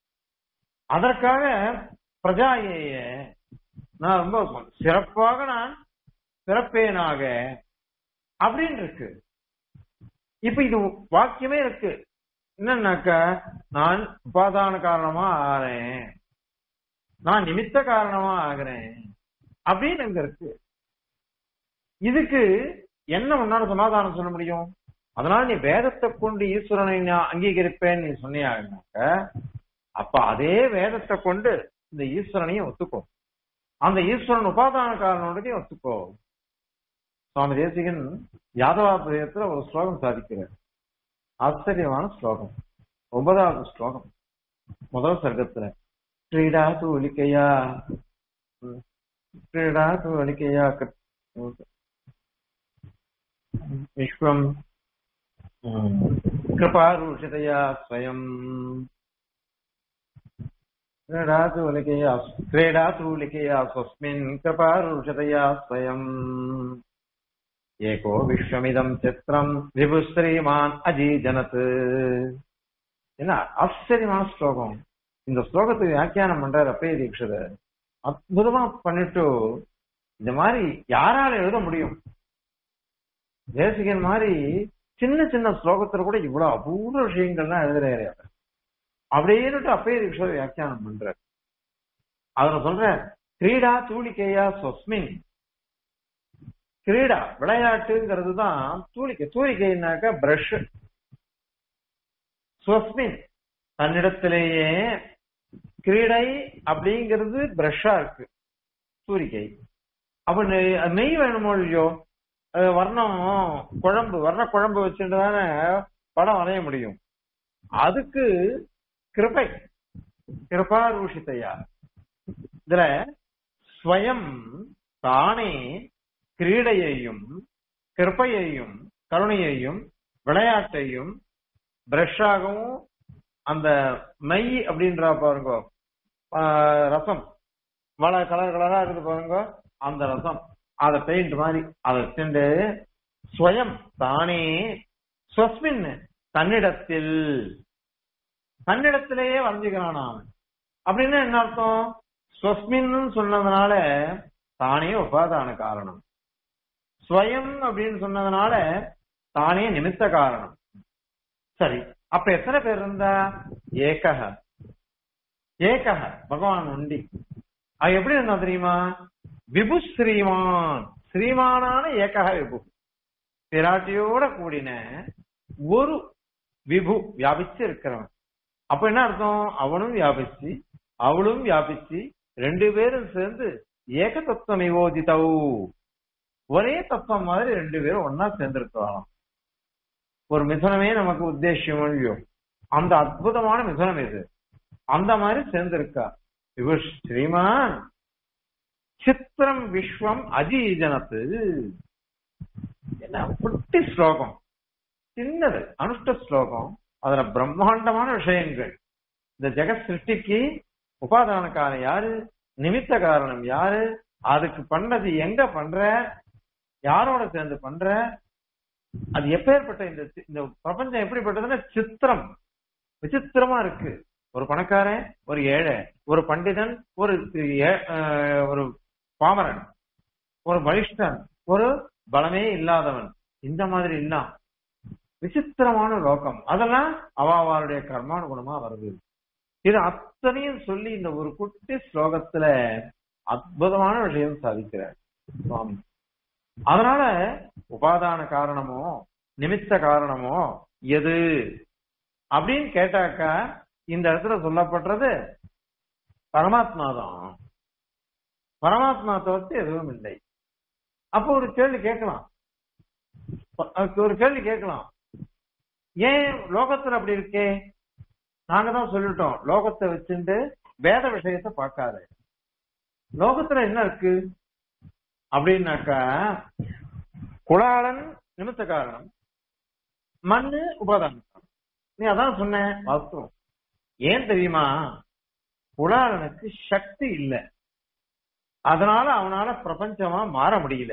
அதற்காக பிரஜா ஏய நான் ரொம்ப சிறப்பாக நான் பிறப்பேனாக அப்படின்னு இருக்கு இப்ப இது வாக்கியமே இருக்கு என்னன்னாக்கா நான் உபாதான காரணமா ஆகிறேன் நான் நிமித்த காரணமா ஆகிறேன் அப்படின்னு அங்க இருக்கு இதுக்கு என்ன உன்னால சமாதானம் சொல்ல முடியும் அதனால நீ வேதத்தை கொண்டு ஈஸ்வரனை நான் அங்கீகரிப்பேன்னு நீ சொன்னியாக்க அப்ப அதே வேதத்தை கொண்டு இந்த ஈஸ்வரனையும் ஒத்துக்கோ அந்த ஈஸ்வரன் உபாதான காரணத்தையும் ஒத்துக்கோ சுவாமி தேசிகன் யாதவாபுரியத்துல ஒரு ஸ்லோகம் சாதிக்கிறார் ஆச்சரியமான ஸ்லோகம் ஒன்பதாவது ஸ்லோகம் முதல் சர்க்கத்துல கிரீடா தூலிக்கையா क्रीडा तु अलिकया विश्वम् कृपारूषितया स्वयम् क्रीडातु लिकया क्रीडातु लिकया स्वस्मिन् कृपारूषितया स्वयम् एको विश्वमिदम् चित्रम् விபுஸ்ரீமான் அஜீஜனத் என்ன ஆச்சரியமான ஸ்லோகம் இந்த ஸ்லோகத்துக்கு வியாக்கியானம் பண்றார் அப்பே தீட்சிதர் அற்புதமா பண்ணிட்டு இந்த மாதிரி யாரால எழுத முடியும் தேசிகன் மாதிரி சின்ன சின்ன ஸ்லோகத்துல கூட இவ்வளவு அபூர்வ விஷயங்கள்லாம் எழுதுறாரு அவர் அப்படின்னுட்டு அப்பயே விஷயம் வியாக்கியானம் பண்றாரு அதுல சொல்ற கிரீடா தூளிக்கையா சொஸ்மின் கிரீடா விளையாட்டுங்கிறது தான் தூளிக்கை தூளிக்கைனாக்க பிரஷ் ஸ்வஸ்மின் தன்னிடத்திலேயே கிரீடை அப்படிங்கிறது பிரஷ்ஷா இருக்கு சூரிகை அப்ப நெய் நெய் வேணுமோ இல்லையோ வர்ணம் குழம்பு வர்ண குழம்பு வச்சுட்டு தானே படம் வரைய முடியும் அதுக்கு கிருபை கிருபாரூஷிதையா இதுல ஸ்வயம் தானே கிரீடையையும் கிருப்பையையும் கருணையையும் விளையாட்டையும் பிரஷ்ஷாகவும் அந்த மெய் அப்படின்ற பாருங்க ரசம் வள கலர் கலரா இருக்குது பாருங்க அந்த ரசம் அத பெயிண்ட் மாதிரி அதை வச்சுட்டு ஸ்வயம் தானே ஸ்வஸ்மின் தன்னிடத்தில் தன்னிடத்திலேயே வரைஞ்சுக்கிறான் அவன் அப்படின்னா என்ன அர்த்தம் ஸ்வஸ்மின் சொன்னதுனால தானே உபாதான காரணம் ஸ்வயம் அப்படின்னு சொன்னதுனால தானே நிமித்த காரணம் சரி அப்ப எத்தனை பேர் இருந்தா ஏகக ஏகக பகவான் உண்டி அது எப்படி இருந்தா தெரியுமா விபு ஸ்ரீமான் ஸ்ரீமானான ஏகக விபு பிராட்டியோட கூடின ஒரு விபு வியாபிச்சு இருக்கிறவன் அப்ப என்ன அர்த்தம் அவனும் வியாபிச்சு அவளும் வியாபிச்சு ரெண்டு பேரும் சேர்ந்து ஏக தத்துவம் நிவோதிதவு ஒரே தத்துவம் மாதிரி ரெண்டு பேரும் ஒன்னா சேர்ந்திருக்கலாம் ஒரு மிதனமே நமக்கு உத்தேசியம் இல்லையோ அந்த அற்புதமான மிதனம் இது அந்த மாதிரி சேர்ந்திருக்கா இவ ஸ்ரீமான் சித்திரம் விஸ்வம் அஜீஜனத்து என்ன குட்டி ஸ்லோகம் சின்னது அனுஷ்ட ஸ்லோகம் அதுல பிரம்மாண்டமான விஷயங்கள் இந்த ஜெகத் சிருஷ்டிக்கு உபாதான காரணம் யாரு நிமித்த காரணம் யாரு அதுக்கு பண்ணது எங்க பண்ற யாரோட சேர்ந்து பண்ற அது எப்பேற்பட்ட இந்த இந்த பிரபஞ்சம் எப்படிப்பட்டதுன்னா சித்திரம் விசித்திரமா இருக்கு ஒரு பணக்காரன் ஒரு ஏழை ஒரு பண்டிதன் ஒரு ஒரு பாமரன் ஒரு பலிஷ்டன் ஒரு பலமே இல்லாதவன் இந்த மாதிரி இல்லாம் விசித்திரமான லோகம் அதெல்லாம் அவாவாருடைய கர்மானுகுணமா வருது இது அத்தனையும் சொல்லி இந்த ஒரு குட்டி ஸ்லோகத்துல அற்புதமான விஷயம் சாதிக்கிறார் சுவாமி அதனால உபாதான காரணமோ நிமித்த காரணமோ எது அப்படின்னு கேட்டாக்கா இந்த இடத்துல சொல்லப்படுறது பரமாத்மா தான் பரமாத்மா தவிர்த்து எதுவும் இல்லை அப்போ ஒரு கேள்வி கேட்கலாம் ஒரு கேள்வி கேட்கலாம் ஏன் லோகத்துல அப்படி இருக்கே நாங்க தான் சொல்லிட்டோம் லோகத்தை வச்சுட்டு வேத விஷயத்தை பார்க்காத லோகத்துல என்ன இருக்கு அப்படின்னாக்கா குலாளன் நிமித்த காரணம் மண்ணு உபாதானம் நீ அதான் சொன்ன வாஸ்தவம் ஏன் தெரியுமா குலாளனுக்கு சக்தி இல்லை அதனால அவனால பிரபஞ்சமா மாற முடியல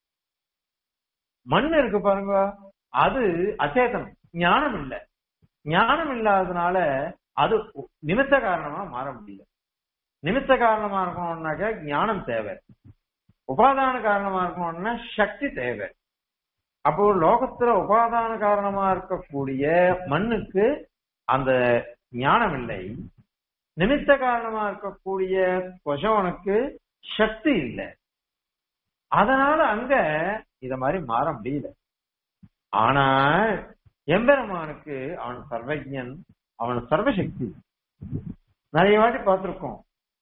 மண் இருக்கு பாருங்க அது அச்சேதனம் ஞானம் இல்ல ஞானம் இல்லாததுனால அது நிமித்த காரணமா மாற முடியல நிமித்த காரணமா இருக்கணும்னாக்க ஞானம் தேவை உபாதான காரணமா இருக்கணும்னா சக்தி தேவை அப்போ லோகத்துல உபாதான காரணமா இருக்கக்கூடிய மண்ணுக்கு அந்த ஞானம் இல்லை நிமித்த காரணமா இருக்கக்கூடிய கொசவனுக்கு சக்தி இல்லை அதனால அங்க இத மாதிரி மாற முடியல ஆனால் எம்பெருமானுக்கு அவன் சர்வஜன் அவன் சர்வசக்தி நிறைய வாட்டி பார்த்திருக்கோம்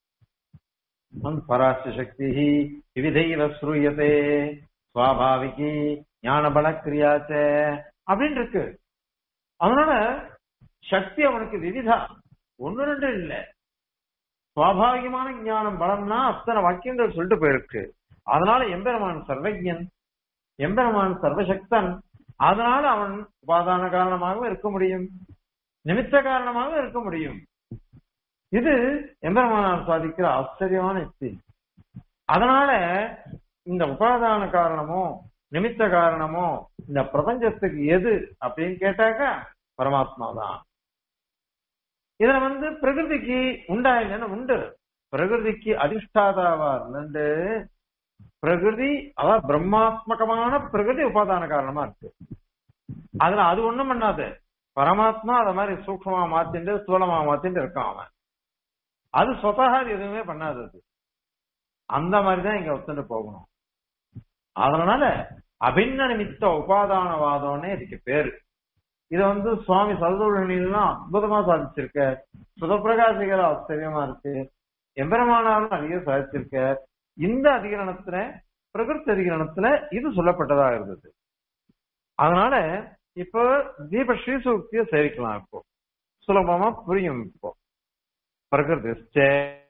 பராச சக்தி விவிதைவ ஸ்ரூயதே சுவாபாவிகி ஞான பலக்கிரியாச்ச அப்படின்னு இருக்கு அதனால சக்தி அவனுக்கு விவிதா ஒன்னு ரெண்டு இல்ல சுவாபாவிகமான ஞானம் பலம்னா அத்தனை வாக்கியங்கள் சொல்லிட்டு போயிருக்கு அதனால எம்பெருமான் சர்வஜன் எம்பெருமான் சர்வசக்தன் அதனால அவன் உபாதான காரணமாகவும் இருக்க முடியும் நிமித்த காரணமாகவும் இருக்க முடியும் இது எம்பெருமானார் சாதிக்கிற ஆச்சரியமான யுக்தி அதனால இந்த உபாதான காரணமோ நிமித்த காரணமோ இந்த பிரபஞ்சத்துக்கு எது அப்படின்னு கேட்டாக்கா பரமாத்மா தான் இதுல வந்து பிரகிருதிக்கு உண்டா இல்லைன்னு உண்டு பிரகிருதிக்கு அதிஷ்டாதாவா இருந்து பிரகிருதி அதாவது பிரம்மாத்மகமான பிரகிருதி உபாதான காரணமா இருக்கு அதுல அது ஒண்ணும் பண்ணாது பரமாத்மா அத மாதிரி சூக்ஷமா மாத்திட்டு ஸ்தூலமா மாத்திட்டு இருக்கான் அவன் அது சொத்தகா அது எதுவுமே பண்ணாது அது அந்த மாதிரிதான் இங்க ஒத்துட்டு போகணும் அதனால அபின்ன நிமித்த உபாதானவாதம்னே இதுக்கு பேரு இத வந்து சுவாமி சல்தூழலாம் அற்புதமா சாதிச்சிருக்க சுதப்பிரகாசிகர ஆச்சரியமா இருக்கு எம்பெருமானாலும் அதிக சாதிச்சிருக்க இந்த அதிகரணத்துல பிரகிருத்த அதிகரணத்துல இது சொல்லப்பட்டதா இருந்தது அதனால இப்போ தீப ஸ்ரீசூக்திய சேவிக்கலாம் இப்போ சுலபமா புரியும் இப்போ பிரகிருதி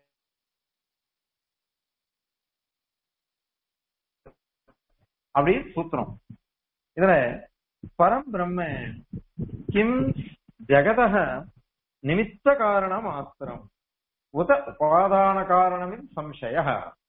அப்படின்னு சூத்திரம் இதுல பரம் பிரம்ம கிம் ஜெகதக நிமித்த காரண மாத்திரம் உத உபாதான காரணமின் சம்சய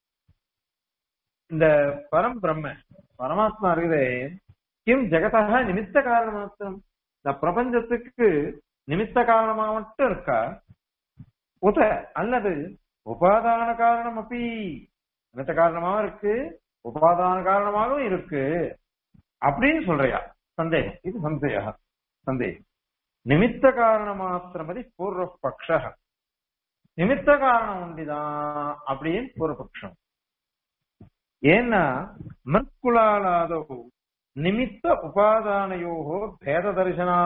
இந்த பரம் பிரம்ம பரமாத்மா இருக்குதே கிம் ஜெகதக நிமித்த காரணம் மாத்திரம் இந்த பிரபஞ்சத்துக்கு நிமித்த காரணமா மட்டும் இருக்கா உத அல்லது உபாதான காரணம் அப்படி நிமித்த காரணமாவும் இருக்கு உபாதான காரணமாகவும் இருக்கு அப்படின்னு சொல்றியா சந்தேகம் இது சந்தேக சந்தேகம் நிமித்த காரண மாத்திரமதி பூர்வ பக்ஷ நிமித்த காரணம் உண்டிதான் அப்படின்னு பூர்வபக்ஷம் ஏன்னா மற்குலாலாதோ நிமித்த உபாதானயோகோ பேத தரிசனா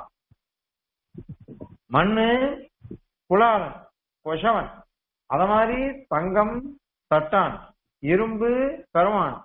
மண்ணு குலாலன் கொஷவன் அத மாதிரி தங்கம் தட்டான் இரும்பு கருவான்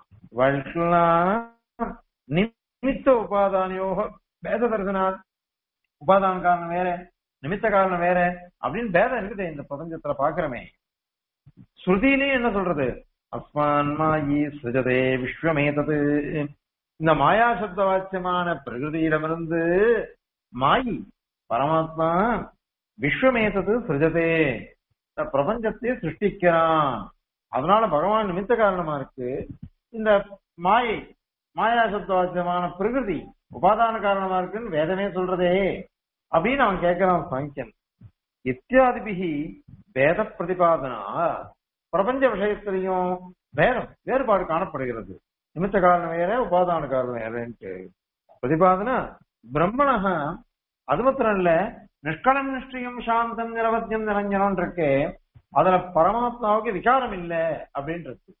நிமித்த உபாதானயோக பேத தரிசனால் உபாதான காரணம் வேற நிமித்த காரணம் வேற அப்படின்னு பேதம் இருக்குது இந்த பிரபஞ்சத்துல பாக்குறமே ஸ்ருதியிலையும் என்ன சொல்றது அஸ்மான் மாயி சுஜதே விஸ்வமேதது இந்த மாயா சப்த வாக்கியமான பிரகிருதியிடமிருந்து மாயி பரமாத்மா விஸ்வமேதது சுஜதே இந்த பிரபஞ்சத்தை சிருஷ்டிக்கிறான் அதனால பகவான் நிமித்த காரணமா இருக்கு இந்த மாயை மாயா சப்த வாக்கியமான பிரகிருதி உபாதான காரணமா இருக்குன்னு வேதமே சொல்றதே அப்படின்னு அவன் கேட்கிறான் சாங்கியன் இத்தியாதிபிகி வேத பிரதிபாதனா பிரபஞ்ச விஷயத்திலையும் வேதம் வேறுபாடு காணப்படுகிறது நிமித்த காரணம் வேற உபாதான காரணம் வேறன்ட்டு பிரதிபாதனா பிரம்மணக அது மாத்திரம் இல்ல நிஷ்கலம் நிஷ்டியம் சாந்தம் நிரவத்தியம் நிரஞ்சனம் இருக்கே அதுல பரமாத்மாவுக்கு விகாரம் இல்ல அப்படின்றது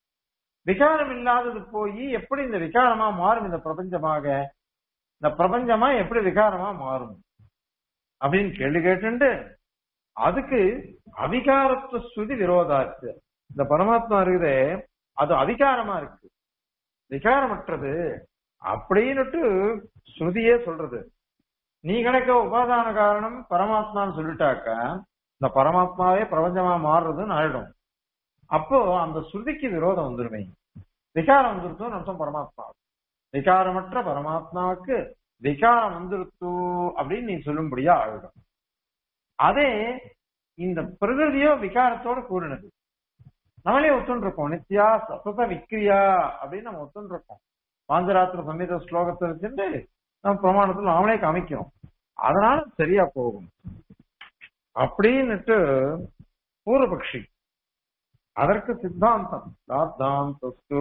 விகாரம் இல்லாதது போய் எப்படி இந்த விகாரமா மாறும் இந்த பிரபஞ்சமாக இந்த பிரபஞ்சமா எப்படி விகாரமா மாறும் அப்படின்னு கேள்வி கேட்டு அதுக்கு அவிகாரத்துவ ஸ்ருதி விரோதா இருக்கு இந்த பரமாத்மா இருக்குதே அது அவிகாரமா இருக்கு விகாரமற்றது அப்படின்னுட்டு ஸ்ருதியே சொல்றது நீ கணக்க உபாதான காரணம் பரமாத்மான்னு சொல்லிட்டாக்க இந்த பரமாத்மாவே பிரபஞ்சமா மாறுறதுன்னு ஆயிடும் அப்போ அந்த ஸ்ருதிக்கு விரோதம் வந்துருமே விகாரம் வந்துருத்தோம் அர்த்தம் பரமாத்மா விகாரமற்ற பரமாத்மாவுக்கு விகாரம் வந்துருத்து அப்படின்னு நீ சொல்லும்படியா ஆயிடும் அதே இந்த பிரகிருதியோ விகாரத்தோட கூடினது நம்மளே ஒத்துன்னு இருக்கோம் நித்யா சசத விக்ரியா அப்படின்னு நம்ம ஒத்துன்னு இருக்கோம் பாஞ்சராத்திர சமீத ஸ்லோகத்தை வச்சுட்டு நம்ம பிரமாணத்துல நாமளே காமிக்கிறோம் அதனால சரியா போகும் அப்படின்னுட்டு பூர்வபக்ஷி அதற்கு சித்தாந்தம் தாத்தாந்தஸ்து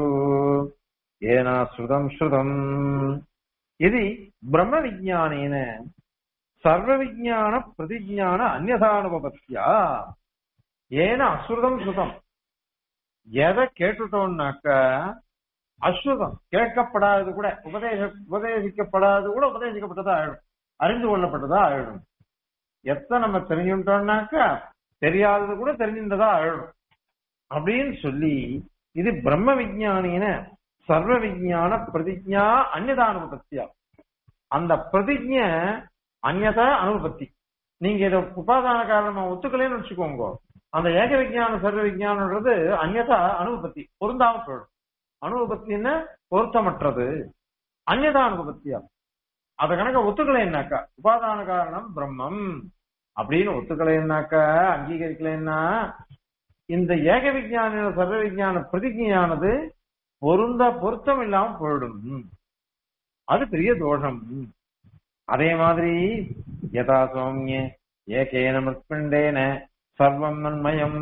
ஏனா ஸ்ருதம் ஸ்ருதம் இது பிரம்ம விஜானேன சர்வ விஜான பிரதிஜான அந்நதானுபவத்தியா ஏன அசுரதம் சுதம் எதை கேட்டுட்டோம்னாக்க அசுதம் கேட்கப்படாதது கூட உபதேச உபதேசிக்கப்படாதது கூட உபதேசிக்கப்பட்டதா ஆயிடும் அறிந்து கொள்ளப்பட்டதா ஆயிடும் எத்தனை நம்ம தெரிஞ்சுட்டோம்னாக்கா தெரியாதது கூட தெரிஞ்சிருந்ததா ஆயிடும் அப்படின்னு சொல்லி இது பிரம்ம விஜானின சர்வ விஜான பிரதிஜா அந்நதா அனுபத்தியா அந்த பிரதிஜ அந்நதா அனுபத்தி நீங்க இதை உபாதான காரணமா ஒத்துக்கலைன்னு வச்சுக்கோங்க அந்த ஏக விஜயான சர்வ விஜயானன்றது அந்நதா அனுபத்தி பொருந்தாம போயிடும் அனுபத்தின்னு பொருத்தமற்றது அந்நதா அனுபத்தியா அத கணக்க ஒத்துக்கலைன்னாக்கா உபாதான காரணம் பிரம்மம் அப்படின்னு ஒத்துக்கலைன்னாக்கா அங்கீகரிக்கலைன்னா இந்த ஏக விஜயான சர்வ விஜயான பிரதிஜையானது பொருந்த பொருத்தம் இல்லாம போயிடும் அது பெரிய தோஷம் அதே மாதிரி யதா சௌமிய ஏகேன மிருத்பிண்டேன சர்வம் நன்மயம்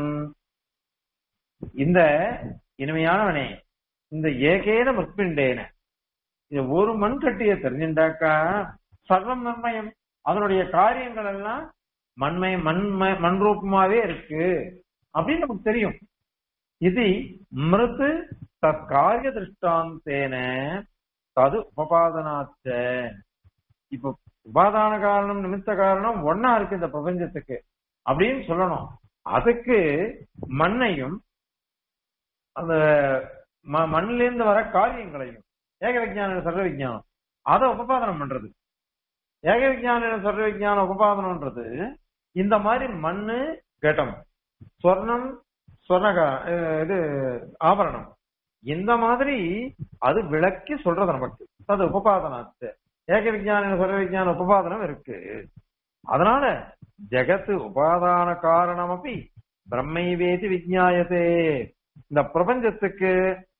இந்த இனிமையானவனே இந்த ஏகேன மிருத்பிண்டேன இது ஒரு மண் கட்டிய தெரிஞ்சுட்டாக்கா சர்வம் நன்மயம் அதனுடைய காரியங்கள் எல்லாம் மண்மை மண்மை மண் ரூபமாவே இருக்கு அப்படின்னு நமக்கு தெரியும் இது மிருத்து தத் காரிய திருஷ்டாந்தேன தது உபபாதனாச்ச இப்ப உபாதான காரணம் நிமித்த காரணம் ஒன்னா இருக்கு இந்த பிரபஞ்சத்துக்கு அப்படின்னு சொல்லணும் அதுக்கு மண்ணையும் அந்த மண்ணில இருந்து வர காரியங்களையும் ஏக விஜயான சர்வ விஜயானம் அதை உபபாதனம் பண்றது ஏக விஜயான சர்வ விஜயான உபபாதனம்ன்றது இந்த மாதிரி மண்ணு கட்டம் சொர்ணம் சொர்ணகா இது ஆபரணம் இந்த மாதிரி அது விளக்கி சொல்றது நமக்கு அது உபபாதனாத்து ஏக விஜயான சர்வ விஜயான உபபாதனம் இருக்கு அதனால ஜெகத்து உபாதான காரணம் அப்படி பிரம்மைவேதி விஜயாயத்தே இந்த பிரபஞ்சத்துக்கு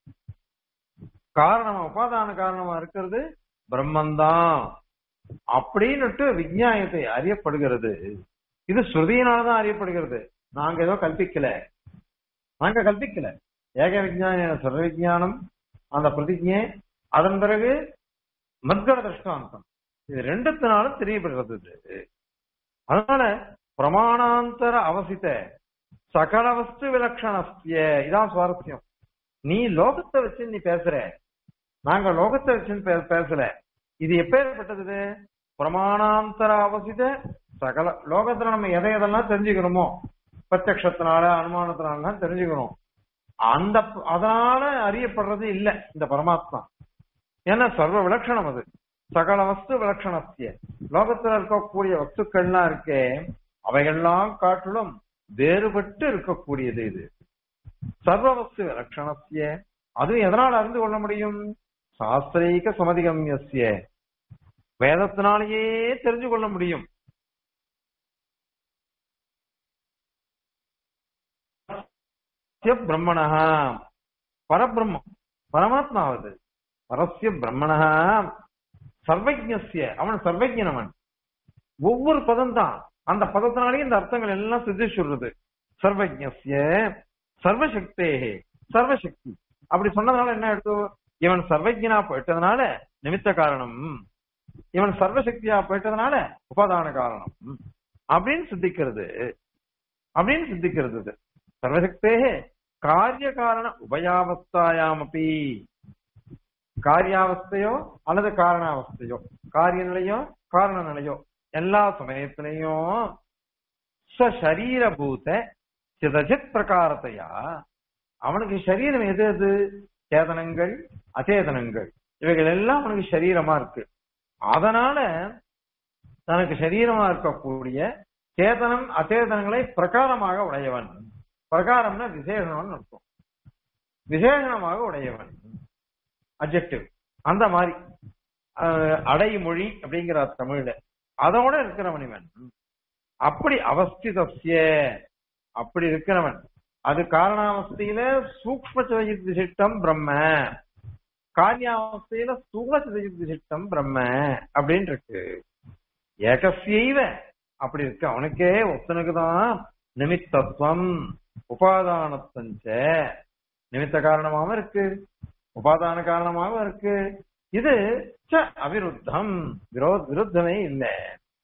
காரணமா உபாதான காரணமா இருக்கிறது பிரம்மந்தான் அப்படின்னுட்டு விஜயாயத்தை அறியப்படுகிறது இது ஸ்ருதியினாலதான் அறியப்படுகிறது நாங்க ஏதோ கல்பிக்கல நாங்க கல்பிக்கல ஏக விஜயான சர்வ விஜயானம் அந்த பிரதிஜை அதன் பிறகு மத்கட திருஷ்டாந்தம் இது ரெண்டுத்தினாலும் தெரியப்படுறது இது அதனால பிரமாணாந்தர அவசித்த சகல வஸ்து விலட்சணஸ்திய இதான் சுவாரஸ்யம் நீ லோகத்தை வச்சு நீ பேசுற நாங்க லோகத்தை வச்சு பேசல இது எப்பேற்பட்டது பிரமாணாந்தர அவசித சகல லோகத்துல நம்ம எதை எதெல்லாம் தெரிஞ்சுக்கணுமோ பிரத்யக்ஷத்தினால அனுமானத்தினால தெரிஞ்சுக்கணும் அந்த அதனால அறியப்படுறது இல்ல இந்த பரமாத்மா ஏன்னா சர்வ விலட்சணம் அது சகல வஸ்து விலட்சணத்திய லோகத்துல இருக்கக்கூடிய வஸ்துக்கள்லாம் இருக்கே அவைகள்லாம் காட்டிலும் வேறுபட்டு இருக்கக்கூடியது இது சர்வ வஸ்து விலட்சணத்திய அதுவும் எதனால் அறிந்து கொள்ள முடியும் சாஸ்திரீக சமதிகமியசிய வேதத்தினாலேயே தெரிஞ்சு கொள்ள முடியும் பிரம்மணா பரபிரம்மம் பரமாத்மாவது பரஸ்ய பிரம்மணா சர்வஜ்ய அவன் சர்வஜனவன் ஒவ்வொரு பதம் தான் அந்த பதத்தினாலேயே இந்த அர்த்தங்கள் எல்லாம் சித்தி சொல்றது சர்வஜ்ய சர்வசக்தே சர்வசக்தி அப்படி சொன்னதுனால என்ன எடுத்து இவன் சர்வஜனா போயிட்டதுனால நிமித்த காரணம் இவன் சர்வசக்தியா போயிட்டதுனால உபாதான காரணம் அப்படின்னு சித்திக்கிறது அப்படின்னு சித்திக்கிறது சர்வசக்தே காரிய காரண உபயாவஸ்தாயாம் அப்படி காரியாவஸ்தையோ அல்லது காரணாவஸ்தையோ காரிய நிலையோ காரண நிலையோ எல்லா சமயத்திலையும் ஸ்வசரீரபூத சிதஜித் பிரகாரத்தையா அவனுக்கு சரீரம் எது எது சேதனங்கள் அச்சேதனங்கள் இவைகள் எல்லாம் அவனுக்கு சரீரமா இருக்கு அதனால தனக்கு சரீரமா இருக்கக்கூடிய சேதனம் அச்சேதனங்களை பிரகாரமாக உடையவன் பிரகாரம்னா விசேஷம்னு அர்த்தம் விசேஷமாக உடையவன் அப்ஜெக்டிவ் அந்த மாதிரி அடைமொழி அப்படிங்கிற தமிழ்ல அதோட இருக்கிறவன் இவன் அப்படி அவஸ்திதசிய அப்படி இருக்கிறவன் அது காரணாவஸ்தையில சூக்ம சிதஜித் விசிஷ்டம் பிரம்ம காரியாவஸ்தையில ஸ்தூல சிதஜித் விசிஷ்டம் பிரம்ம அப்படின்னு இருக்கு ஏகசியைவ அப்படி இருக்கு அவனுக்கே ஒத்தனுக்கு தான் நிமித்தத்துவம் உபாதானத்தஞ்ச நிமித்த காரணமாவும் இருக்கு உபாதான காரணமாகவும் இருக்கு இது ச அவிருத்தம் விரோத் விருத்தமே இல்ல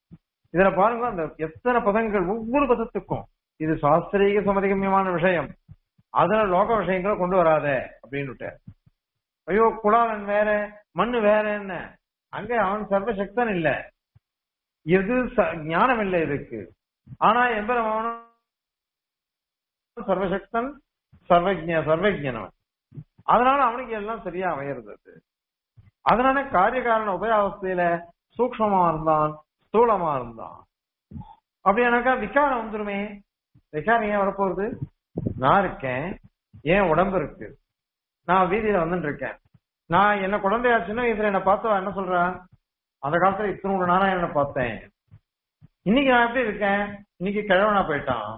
இதுல பாருங்க அந்த எத்தனை பதங்கள் ஒவ்வொரு பதத்துக்கும் இது சாஸ்திரீக சமதிகமியமான விஷயம் அதுல லோக விஷயங்களை கொண்டு வராத அப்படின்னு ஐயோ குலாலன் வேற மண்ணு வேற என்ன அங்க அவன் சர்வசக்தன் இல்ல எது ச- ஞானம் இல்லை இதுக்கு ஆனா எம்பெருமானும் சர்வசக்தன் சர்வஜ சர்வஜனவன் அதனால அவனுக்கு எல்லாம் சரியா அமையிறது அது அதனால காரிய காரண உபயாவஸ்தையில சூக்ஷ்மமா இருந்தான் ஸ்தூலமா இருந்தான் அப்படியானாக்கா விகாரம் வந்துருமே விகாரம் ஏன் வரப்போகுது நான் இருக்கேன் ஏன் உடம்பு இருக்கு நான் வீதியில வந்துட்டு இருக்கேன் நான் என்ன குழந்தையாச்சுன்னா இதுல என்ன பார்த்தவா என்ன சொல்றா அந்த காலத்துல இத்தனோட நாராயணனை பார்த்தேன் இன்னைக்கு நான் எப்படி இருக்கேன் இன்னைக்கு கிழவனா போயிட்டான்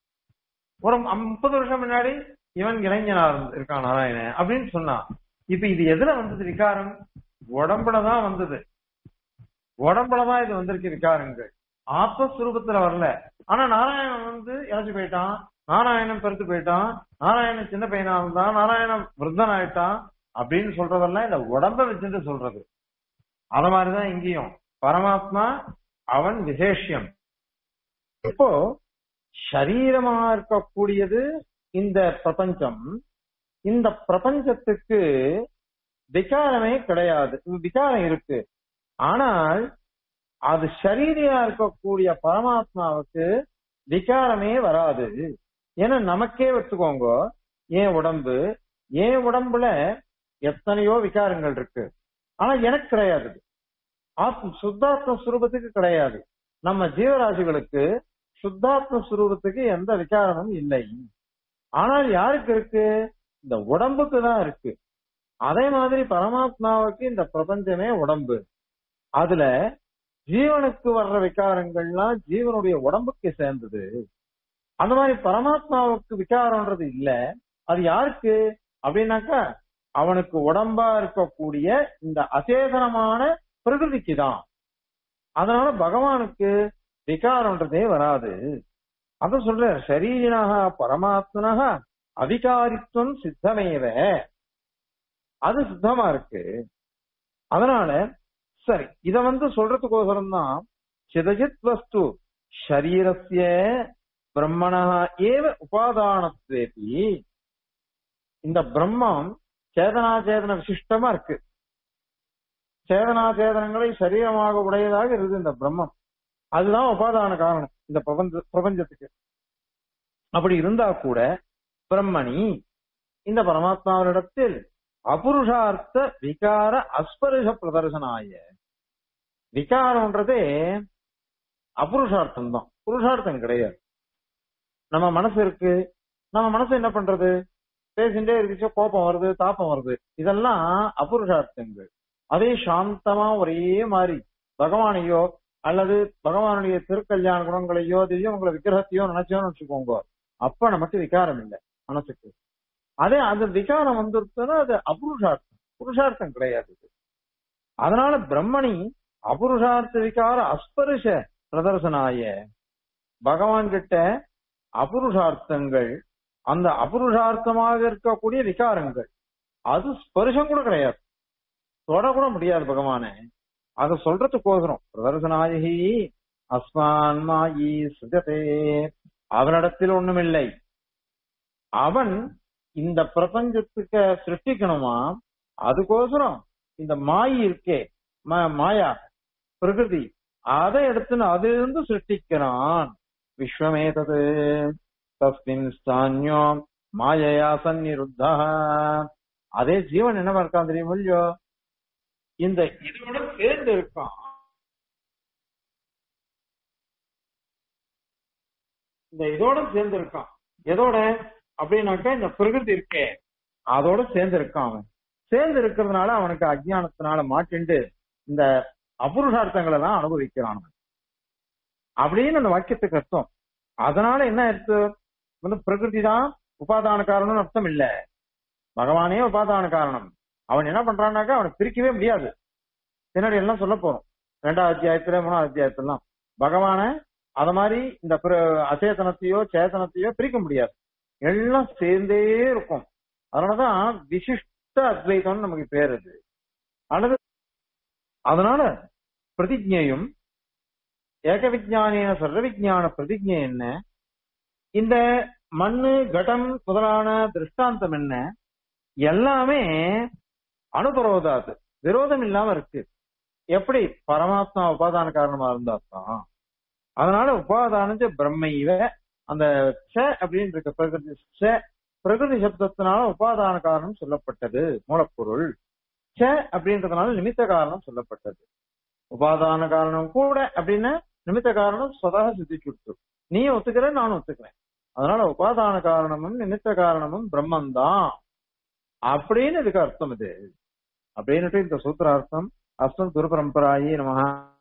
ஒரு முப்பது வருஷம் முன்னாடி இவன் இளைஞனா இருந்து- இருக்கான் நாராயணன் அப்படின்னு சொன்னான் இப்ப இது எதுல வந்தது விகாரம் உடம்புலதான் வந்தது உடம்புலதான் இது வந்திருக்கு விகாரங்கள் ஆத்மஸ்வரூபத்துல வரல ஆனா நாராயணன் வந்து இறச்சு போயிட்டான் நாராயணன் பெருத்து போயிட்டான் நாராயணன் சின்ன பையனா இருந்தான் நாராயணன் விருத்தன் ஆயிட்டான் அப்படின்னு சொல்றதெல்லாம் இந்த உடம்ப வச்சுட்டு சொல்றது அத மாதிரிதான் இங்கேயும் பரமாத்மா அவன் விசேஷம் இப்போ சரீரமா இருக்கக்கூடியது இந்த பிரபஞ்சம் இந்த பிரபஞ்சத்துக்கு விகாரமே கிடையாது விகாரம் இருக்கு ஆனால் அது சரீரியா இருக்கக்கூடிய பரமாத்மாவுக்கு விகாரமே வராது ஏன்னா நமக்கே வச்சுக்கோங்க ஏன் உடம்பு ஏன் உடம்புல எத்தனையோ விகாரங்கள் இருக்கு ஆனா எனக்கு கிடையாது ஆத்ம சுத்தாத்ம சுரூபத்துக்கு கிடையாது நம்ம ஜீவராசிகளுக்கு சுத்தாத்ம சுரூபத்துக்கு எந்த விகாரமும் இல்லை ஆனால் யாருக்கு இருக்கு இந்த உடம்புக்கு தான் இருக்கு அதே மாதிரி பரமாத்மாவுக்கு இந்த பிரபஞ்சமே உடம்பு அதுல ஜீவனுக்கு வர்ற விகாரங்கள்லாம் ஜீவனுடைய உடம்புக்கு சேர்ந்தது அந்த மாதிரி பரமாத்மாவுக்கு விகாரம்ன்றது இல்ல அது யாருக்கு அப்படின்னாக்கா அவனுக்கு உடம்பா இருக்கக்கூடிய இந்த அசேதனமான பிரகிருதிக்கு தான் அதனால பகவானுக்கு விகாரம்ன்றதே வராது அத சொல்ற சரீரினாக பரமாத்மனாக அவிகாரித்துவம் சித்தமேவ அது சித்தமா இருக்கு அதனால சரி இத வந்து சொல்றதுக்கோசரம் தான் சிதஜித் வஸ்து ஷரீரஸ்ய பிரம்மணா ஏவ உபாதானத்வேபி இந்த பிரம்மம் சேதனாச்சேதன விசிஷ்டமா இருக்கு சேதனாச்சேதனங்களை சரீரமாக உடையதாக இருக்குது இந்த பிரம்மம் அதுதான் உபாதான காரணம் இந்த பிரபஞ்ச பிரபஞ்சத்துக்கு அப்படி இருந்தா கூட பிரம்மணி இந்த பரமாத்மாவினிடத்தில் அபுருஷார்த்த விகார அஸ்பருஷ பிரதர்சனாய விகாரம்ன்றதே அபுருஷார்த்தம் தான் புருஷார்த்தம் கிடையாது நம்ம மனசு இருக்கு நம்ம மனசு என்ன பண்றது பேசிட்டே இருந்துச்சு கோபம் வருது தாப்பம் வருது இதெல்லாம் அபுருஷார்த்தங்கள் அதே சாந்தமா ஒரே மாதிரி பகவானையோ அல்லது பகவானுடைய திருக்கல்யாண குணங்களையோ திவ்யமங்கள விக்கிரகத்தையோ நினைச்சோம்னு வச்சுக்கோங்க அப்ப நமக்கு விகாரம் இல்லை மனசுக்கு அதே அந்த விகாரம் வந்துருச்சுன்னா அது அபுருஷார்த்தம் புருஷார்த்தம் கிடையாது இது. அதனால பிரம்மணி அபுருஷார்த்த விகார அஸ்பருஷ பிரதர்சனாய பகவான் கிட்ட அபுருஷார்த்தங்கள் அந்த அபுருஷார்த்தமாக இருக்கக்கூடிய விகாரங்கள் அது ஸ்பர்ஷம் கூட கிடையாது தொட கூட முடியாது பகவானே அத சொல்றதுக்கோசரம் பிரதர்சனாயகி அஸ்மான் மாயி சுஜதே அவனிடத்தில் ஒண்ணுமில்லை அவன் இந்த பிரபஞ்சத்துக்கு சிருஷ்டிக்கணுமா அதுக்கோசரம் இந்த மாயி இருக்கே ம- மாயா பிரகிருதி அதை எடுத்துன்னு அதிலிருந்து சிருஷ்டிக்கிறான் விஸ்வமேதது தஸ்மின் ஸ்தான்யோம் மாயையா சந்நிருத்தா அதே ஜீவன் என்னவா இருக்கான் தெரியுமோ இல்லையோ இந்த இதோட சேர்ந்து இருக்கான் இந்த இதோட சேர்ந்து இருக்கான் எதோட அப்படின்னாக்கா இந்த பிரகிருதி இருக்கே அதோட சேர்ந்து இருக்கான் அவன் சேர்ந்து இருக்கிறதுனால அவனுக்கு அஜ்ஞானத்தினால மாட்டிண்டு இந்த அபுருஷார்த்தங்களை எல்லாம் அனுபவிக்கிறான் அவன். அப்படின்னு அந்த வாக்கியத்துக்கு அர்த்தம் அதனால என்ன அர்த்தம் வந்து பிரகிருதி தான் உபாதான காரணம்னு அர்த்தம் இல்ல பகவானே உபாதான காரணம் அவன் என்ன பண்றான்னாக்கா அவனை பிரிக்கவே முடியாது பின்னாடி எல்லாம் சொல்ல போறோம் ரெண்டாவது அத்தியாயத்துல மூணாவது அத்தியாயத்திலாம் பகவான அத மாதிரி இந்த பிர- அச்சேதனத்தையோ சேதனத்தையோ பிரிக்க முடியாது எல்லாம் சேர்ந்தே இருக்கும் அதனாலதான் விசிஷ்ட அத்வைதம்னு நமக்கு பேர் அது அல்லது அதனால பிரதிஜையும் ஏக விஜானின சர்வ விஜான பிரதிஜை என்ன இந்த மண்ணு கடம் முதலான திருஷ்டாந்தம் என்ன எல்லாமே அனுபரோதாது விரோதம் இல்லாம இருக்கு எப்படி பரமாத்மா உபாதான காரணமா இருந்தா தான் அதனால உபாதானஞ்ச பிரம்மைவ அந்த ச அப்படின்னு இருக்க பிரகிருதி ச பிரகிருதி சப்தத்தினால உபாதான காரணம் சொல்லப்பட்டது மூலப்பொருள் ச அப்படின்றதுனால நிமித்த காரணம் சொல்லப்பட்டது உபாதான காரணம் கூட அப்படின்னு நிமித்த காரணம் சொதாக சித்தி சுட்டு நீ ஒத்துக்கிற நானும் ஒத்துக்கிறேன் அதனால உபாதான காரணமும் நிமித்த காரணமும் பிரம்மந்தான் அப்படின்னு இதுக்கு அர்த்தம் இது அப்படின்னுட்டு இந்த சூத்திரார்த்தம் அஸ்தம் துருபரம்பராயி நமஹா